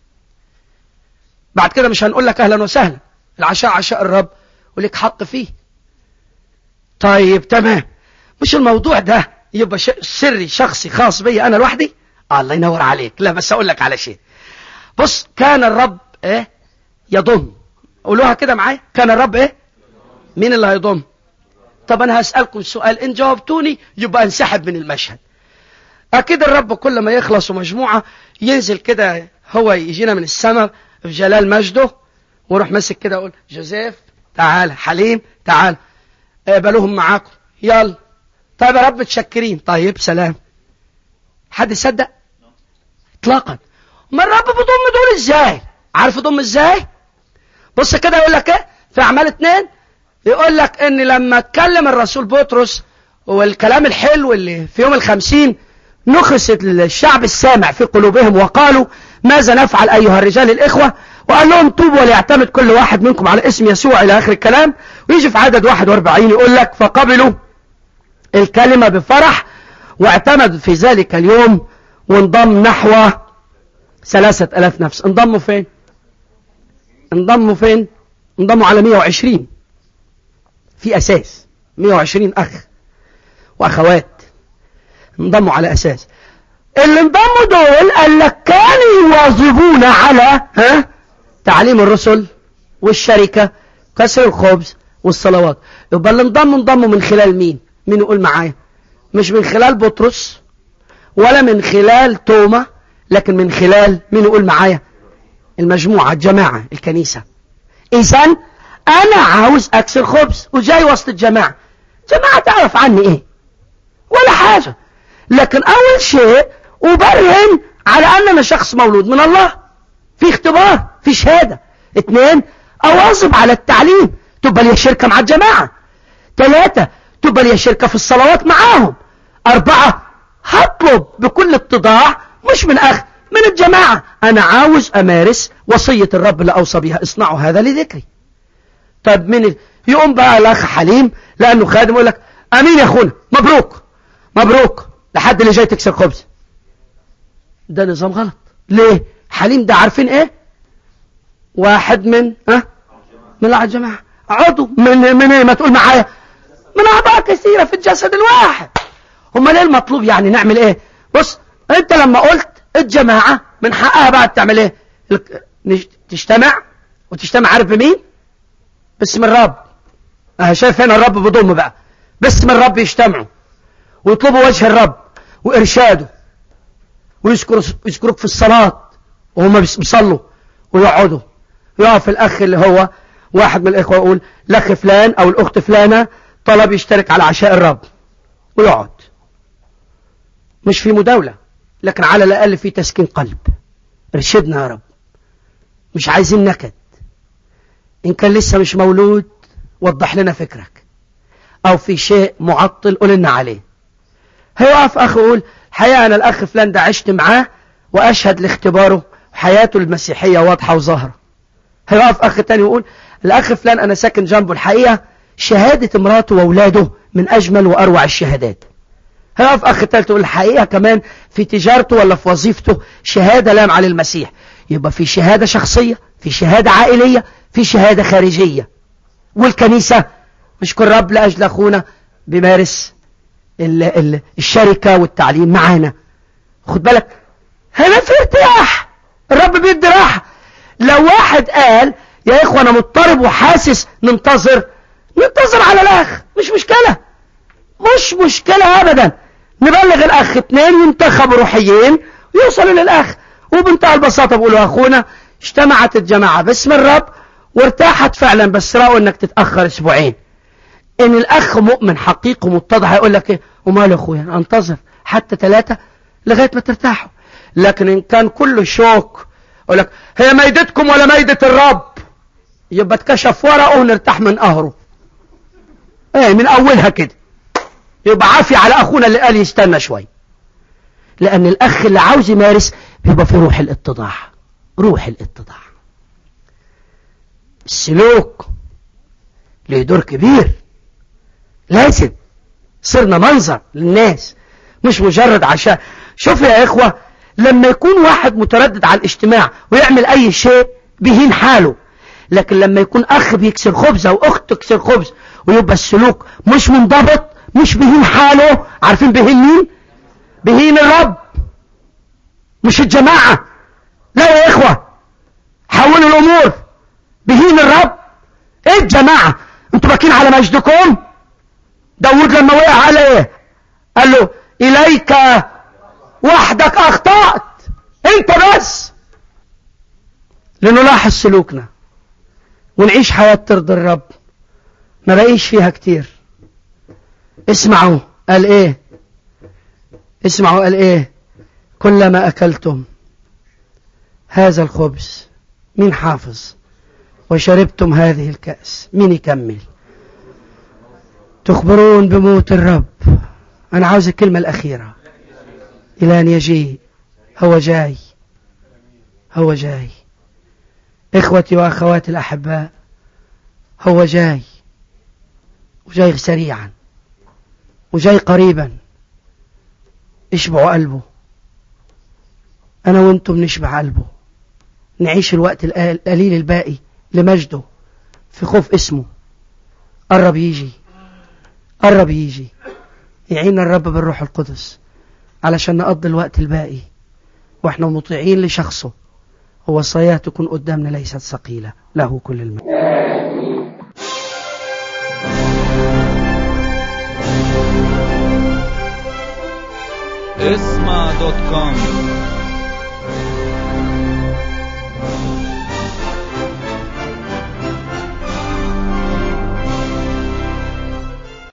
Speaker 2: بعد كده مش هنقول لك اهلا وسهلا العشاء عشاء الرب ولك حق فيه طيب تمام مش الموضوع ده يبقى سري شخصي خاص بي انا لوحدي الله ينور عليك لا بس اقول لك على شيء بص كان الرب ايه يضم قولوها كده معايا كان الرب ايه مين اللي هيضم طب انا هسألكم سؤال ان جاوبتوني يبقى انسحب من المشهد اكيد الرب كل ما يخلص مجموعة ينزل كده هو يجينا من السماء في جلال مجده ويروح ماسك كده يقول جوزيف تعال حليم تعال اقبلوهم معاكم يلا طيب يا رب متشكرين طيب سلام حد يصدق اطلاقا ما الرب بيضم دول ازاي عارف يضم ازاي بص كده يقول لك ايه في اعمال اتنين يقول لك ان لما اتكلم الرسول بطرس والكلام الحلو اللي في يوم الخمسين نخست الشعب السامع في قلوبهم وقالوا ماذا نفعل ايها الرجال الاخوة وقال لهم توبوا وليعتمد كل واحد منكم على اسم يسوع الى اخر الكلام ويجي في عدد 41 يقول لك فقبلوا الكلمة بفرح واعتمد في ذلك اليوم وانضم نحو ثلاثة ألاف نفس انضموا فين انضموا فين انضموا على 120 في أساس 120 أخ وأخوات انضموا على أساس اللي انضموا دول قال لك كانوا يواظبون على ها تعليم الرسل والشركة كسر الخبز والصلوات يبقى اللي انضموا انضموا من خلال مين مين يقول معايا مش من خلال بطرس ولا من خلال توما لكن من خلال مين يقول معايا المجموعة الجماعة الكنيسة إذا أنا عاوز أكسر خبز وجاي وسط الجماعة جماعة تعرف عني إيه ولا حاجة لكن أول شيء أبرهن على أن أنا شخص مولود من الله في اختبار في شهادة اثنين أواظب على التعليم تبقى لي شركة مع الجماعة ثلاثة تبقى لي شركة في الصلوات معاهم أربعة هطلب بكل اتضاع مش من أخ من الجماعة أنا عاوز أمارس وصية الرب اللي أوصى بها اصنعوا هذا لذكري طيب من يقوم بقى الأخ حليم لأنه خادم يقول لك أمين يا أخونا مبروك مبروك لحد اللي جاي تكسر خبز ده نظام غلط ليه حليم ده عارفين ايه واحد من ها من الجماعة عضو من من ايه ما تقول معايا من اعضاء كثيرة في الجسد الواحد هم ليه المطلوب يعني نعمل ايه بص انت لما قلت الجماعة من حقها بعد تعمل ايه تجتمع وتجتمع عارف بمين باسم الرب اه شايف هنا الرب بضم بقى باسم الرب يجتمعوا ويطلبوا وجه الرب وارشاده ويذكروا يذكروك في الصلاة وهم بيصلوا ويقعدوا يقف الاخ اللي هو واحد من الاخوة يقول الاخ فلان او الاخت فلانة طلب يشترك على عشاء الرب ويقعد مش في مداولة لكن على الأقل في تسكين قلب ارشدنا يا رب مش عايزين نكد إن كان لسه مش مولود وضح لنا فكرك أو في شيء معطل قول لنا عليه هيقف أخ يقول حقيقة أنا الأخ فلان ده عشت معاه وأشهد لاختباره حياته المسيحية واضحة وظاهرة هيقف أخ تاني يقول الأخ فلان أنا ساكن جنبه الحقيقة شهادة مراته وأولاده من أجمل وأروع الشهادات هيقف أخ تالت يقول الحقيقة كمان في تجارته ولا في وظيفته شهادة لام على المسيح يبقى في شهادة شخصية في شهادة عائلية في شهادة خارجية والكنيسة نشكر رب لأجل أخونا بيمارس ال ال الشركة والتعليم معانا خد بالك هنا في ارتياح الرب بيدي راحة لو واحد قال يا إخوة أنا مضطرب وحاسس ننتظر ننتظر على الأخ مش مشكلة مش مشكلة أبدا نبلغ الأخ اتنين ينتخبوا روحيين ويوصلوا للأخ وبنتهى البساطة بيقولوا أخونا اجتمعت الجماعة باسم الرب وارتاحت فعلا بس رأوا انك تتأخر اسبوعين ان الاخ مؤمن حقيقي متضح هيقول لك ايه وماله اخويا انتظر حتى ثلاثة لغاية ما ترتاحوا لكن ان كان كله شوك يقول لك هي ميدتكم ولا ميدة الرب يبقى اتكشف ورقه ونرتاح من قهره ايه من اولها كده يبقى عافية على اخونا اللي قال يستنى شوي لان الاخ اللي عاوز يمارس بيبقى في روح الاتضاع روح الاتضاع السلوك له دور كبير لازم صرنا منظر للناس مش مجرد عشان شوف يا إخوة لما يكون واحد متردد على الاجتماع ويعمل أي شيء بيهين حاله لكن لما يكون أخ بيكسر خبز أو أخت تكسر خبز ويبقى السلوك مش منضبط مش بيهين حاله عارفين بيهين مين بيهين الرب مش الجماعة لا يا إخوة حولوا الأمور بهين الرب ايه الجماعة انتوا باكين على مجدكم داود لما وقع على ايه قال له اليك وحدك اخطأت انت بس لنلاحظ سلوكنا ونعيش حياة ترضي الرب ما بقيش فيها كتير اسمعوا قال ايه اسمعوا قال ايه كلما اكلتم هذا الخبز مين حافظ وشربتم هذه الكأس مين يكمل تخبرون بموت الرب أنا عاوز الكلمة الأخيرة إلى أن يجي هو جاي هو جاي إخوتي وأخواتي الأحباء هو جاي وجاي سريعا وجاي قريبا اشبعوا قلبه أنا وأنتم نشبع قلبه نعيش الوقت القليل الباقي لمجده
Speaker 3: في خوف اسمه قرب يجي قرب يجي يعين الرب بالروح القدس علشان نقضي الوقت الباقي واحنا مطيعين لشخصه ووصاياه تكون قدامنا ليست ثقيلة له كل المجد
Speaker 1: اسمع دوت كوم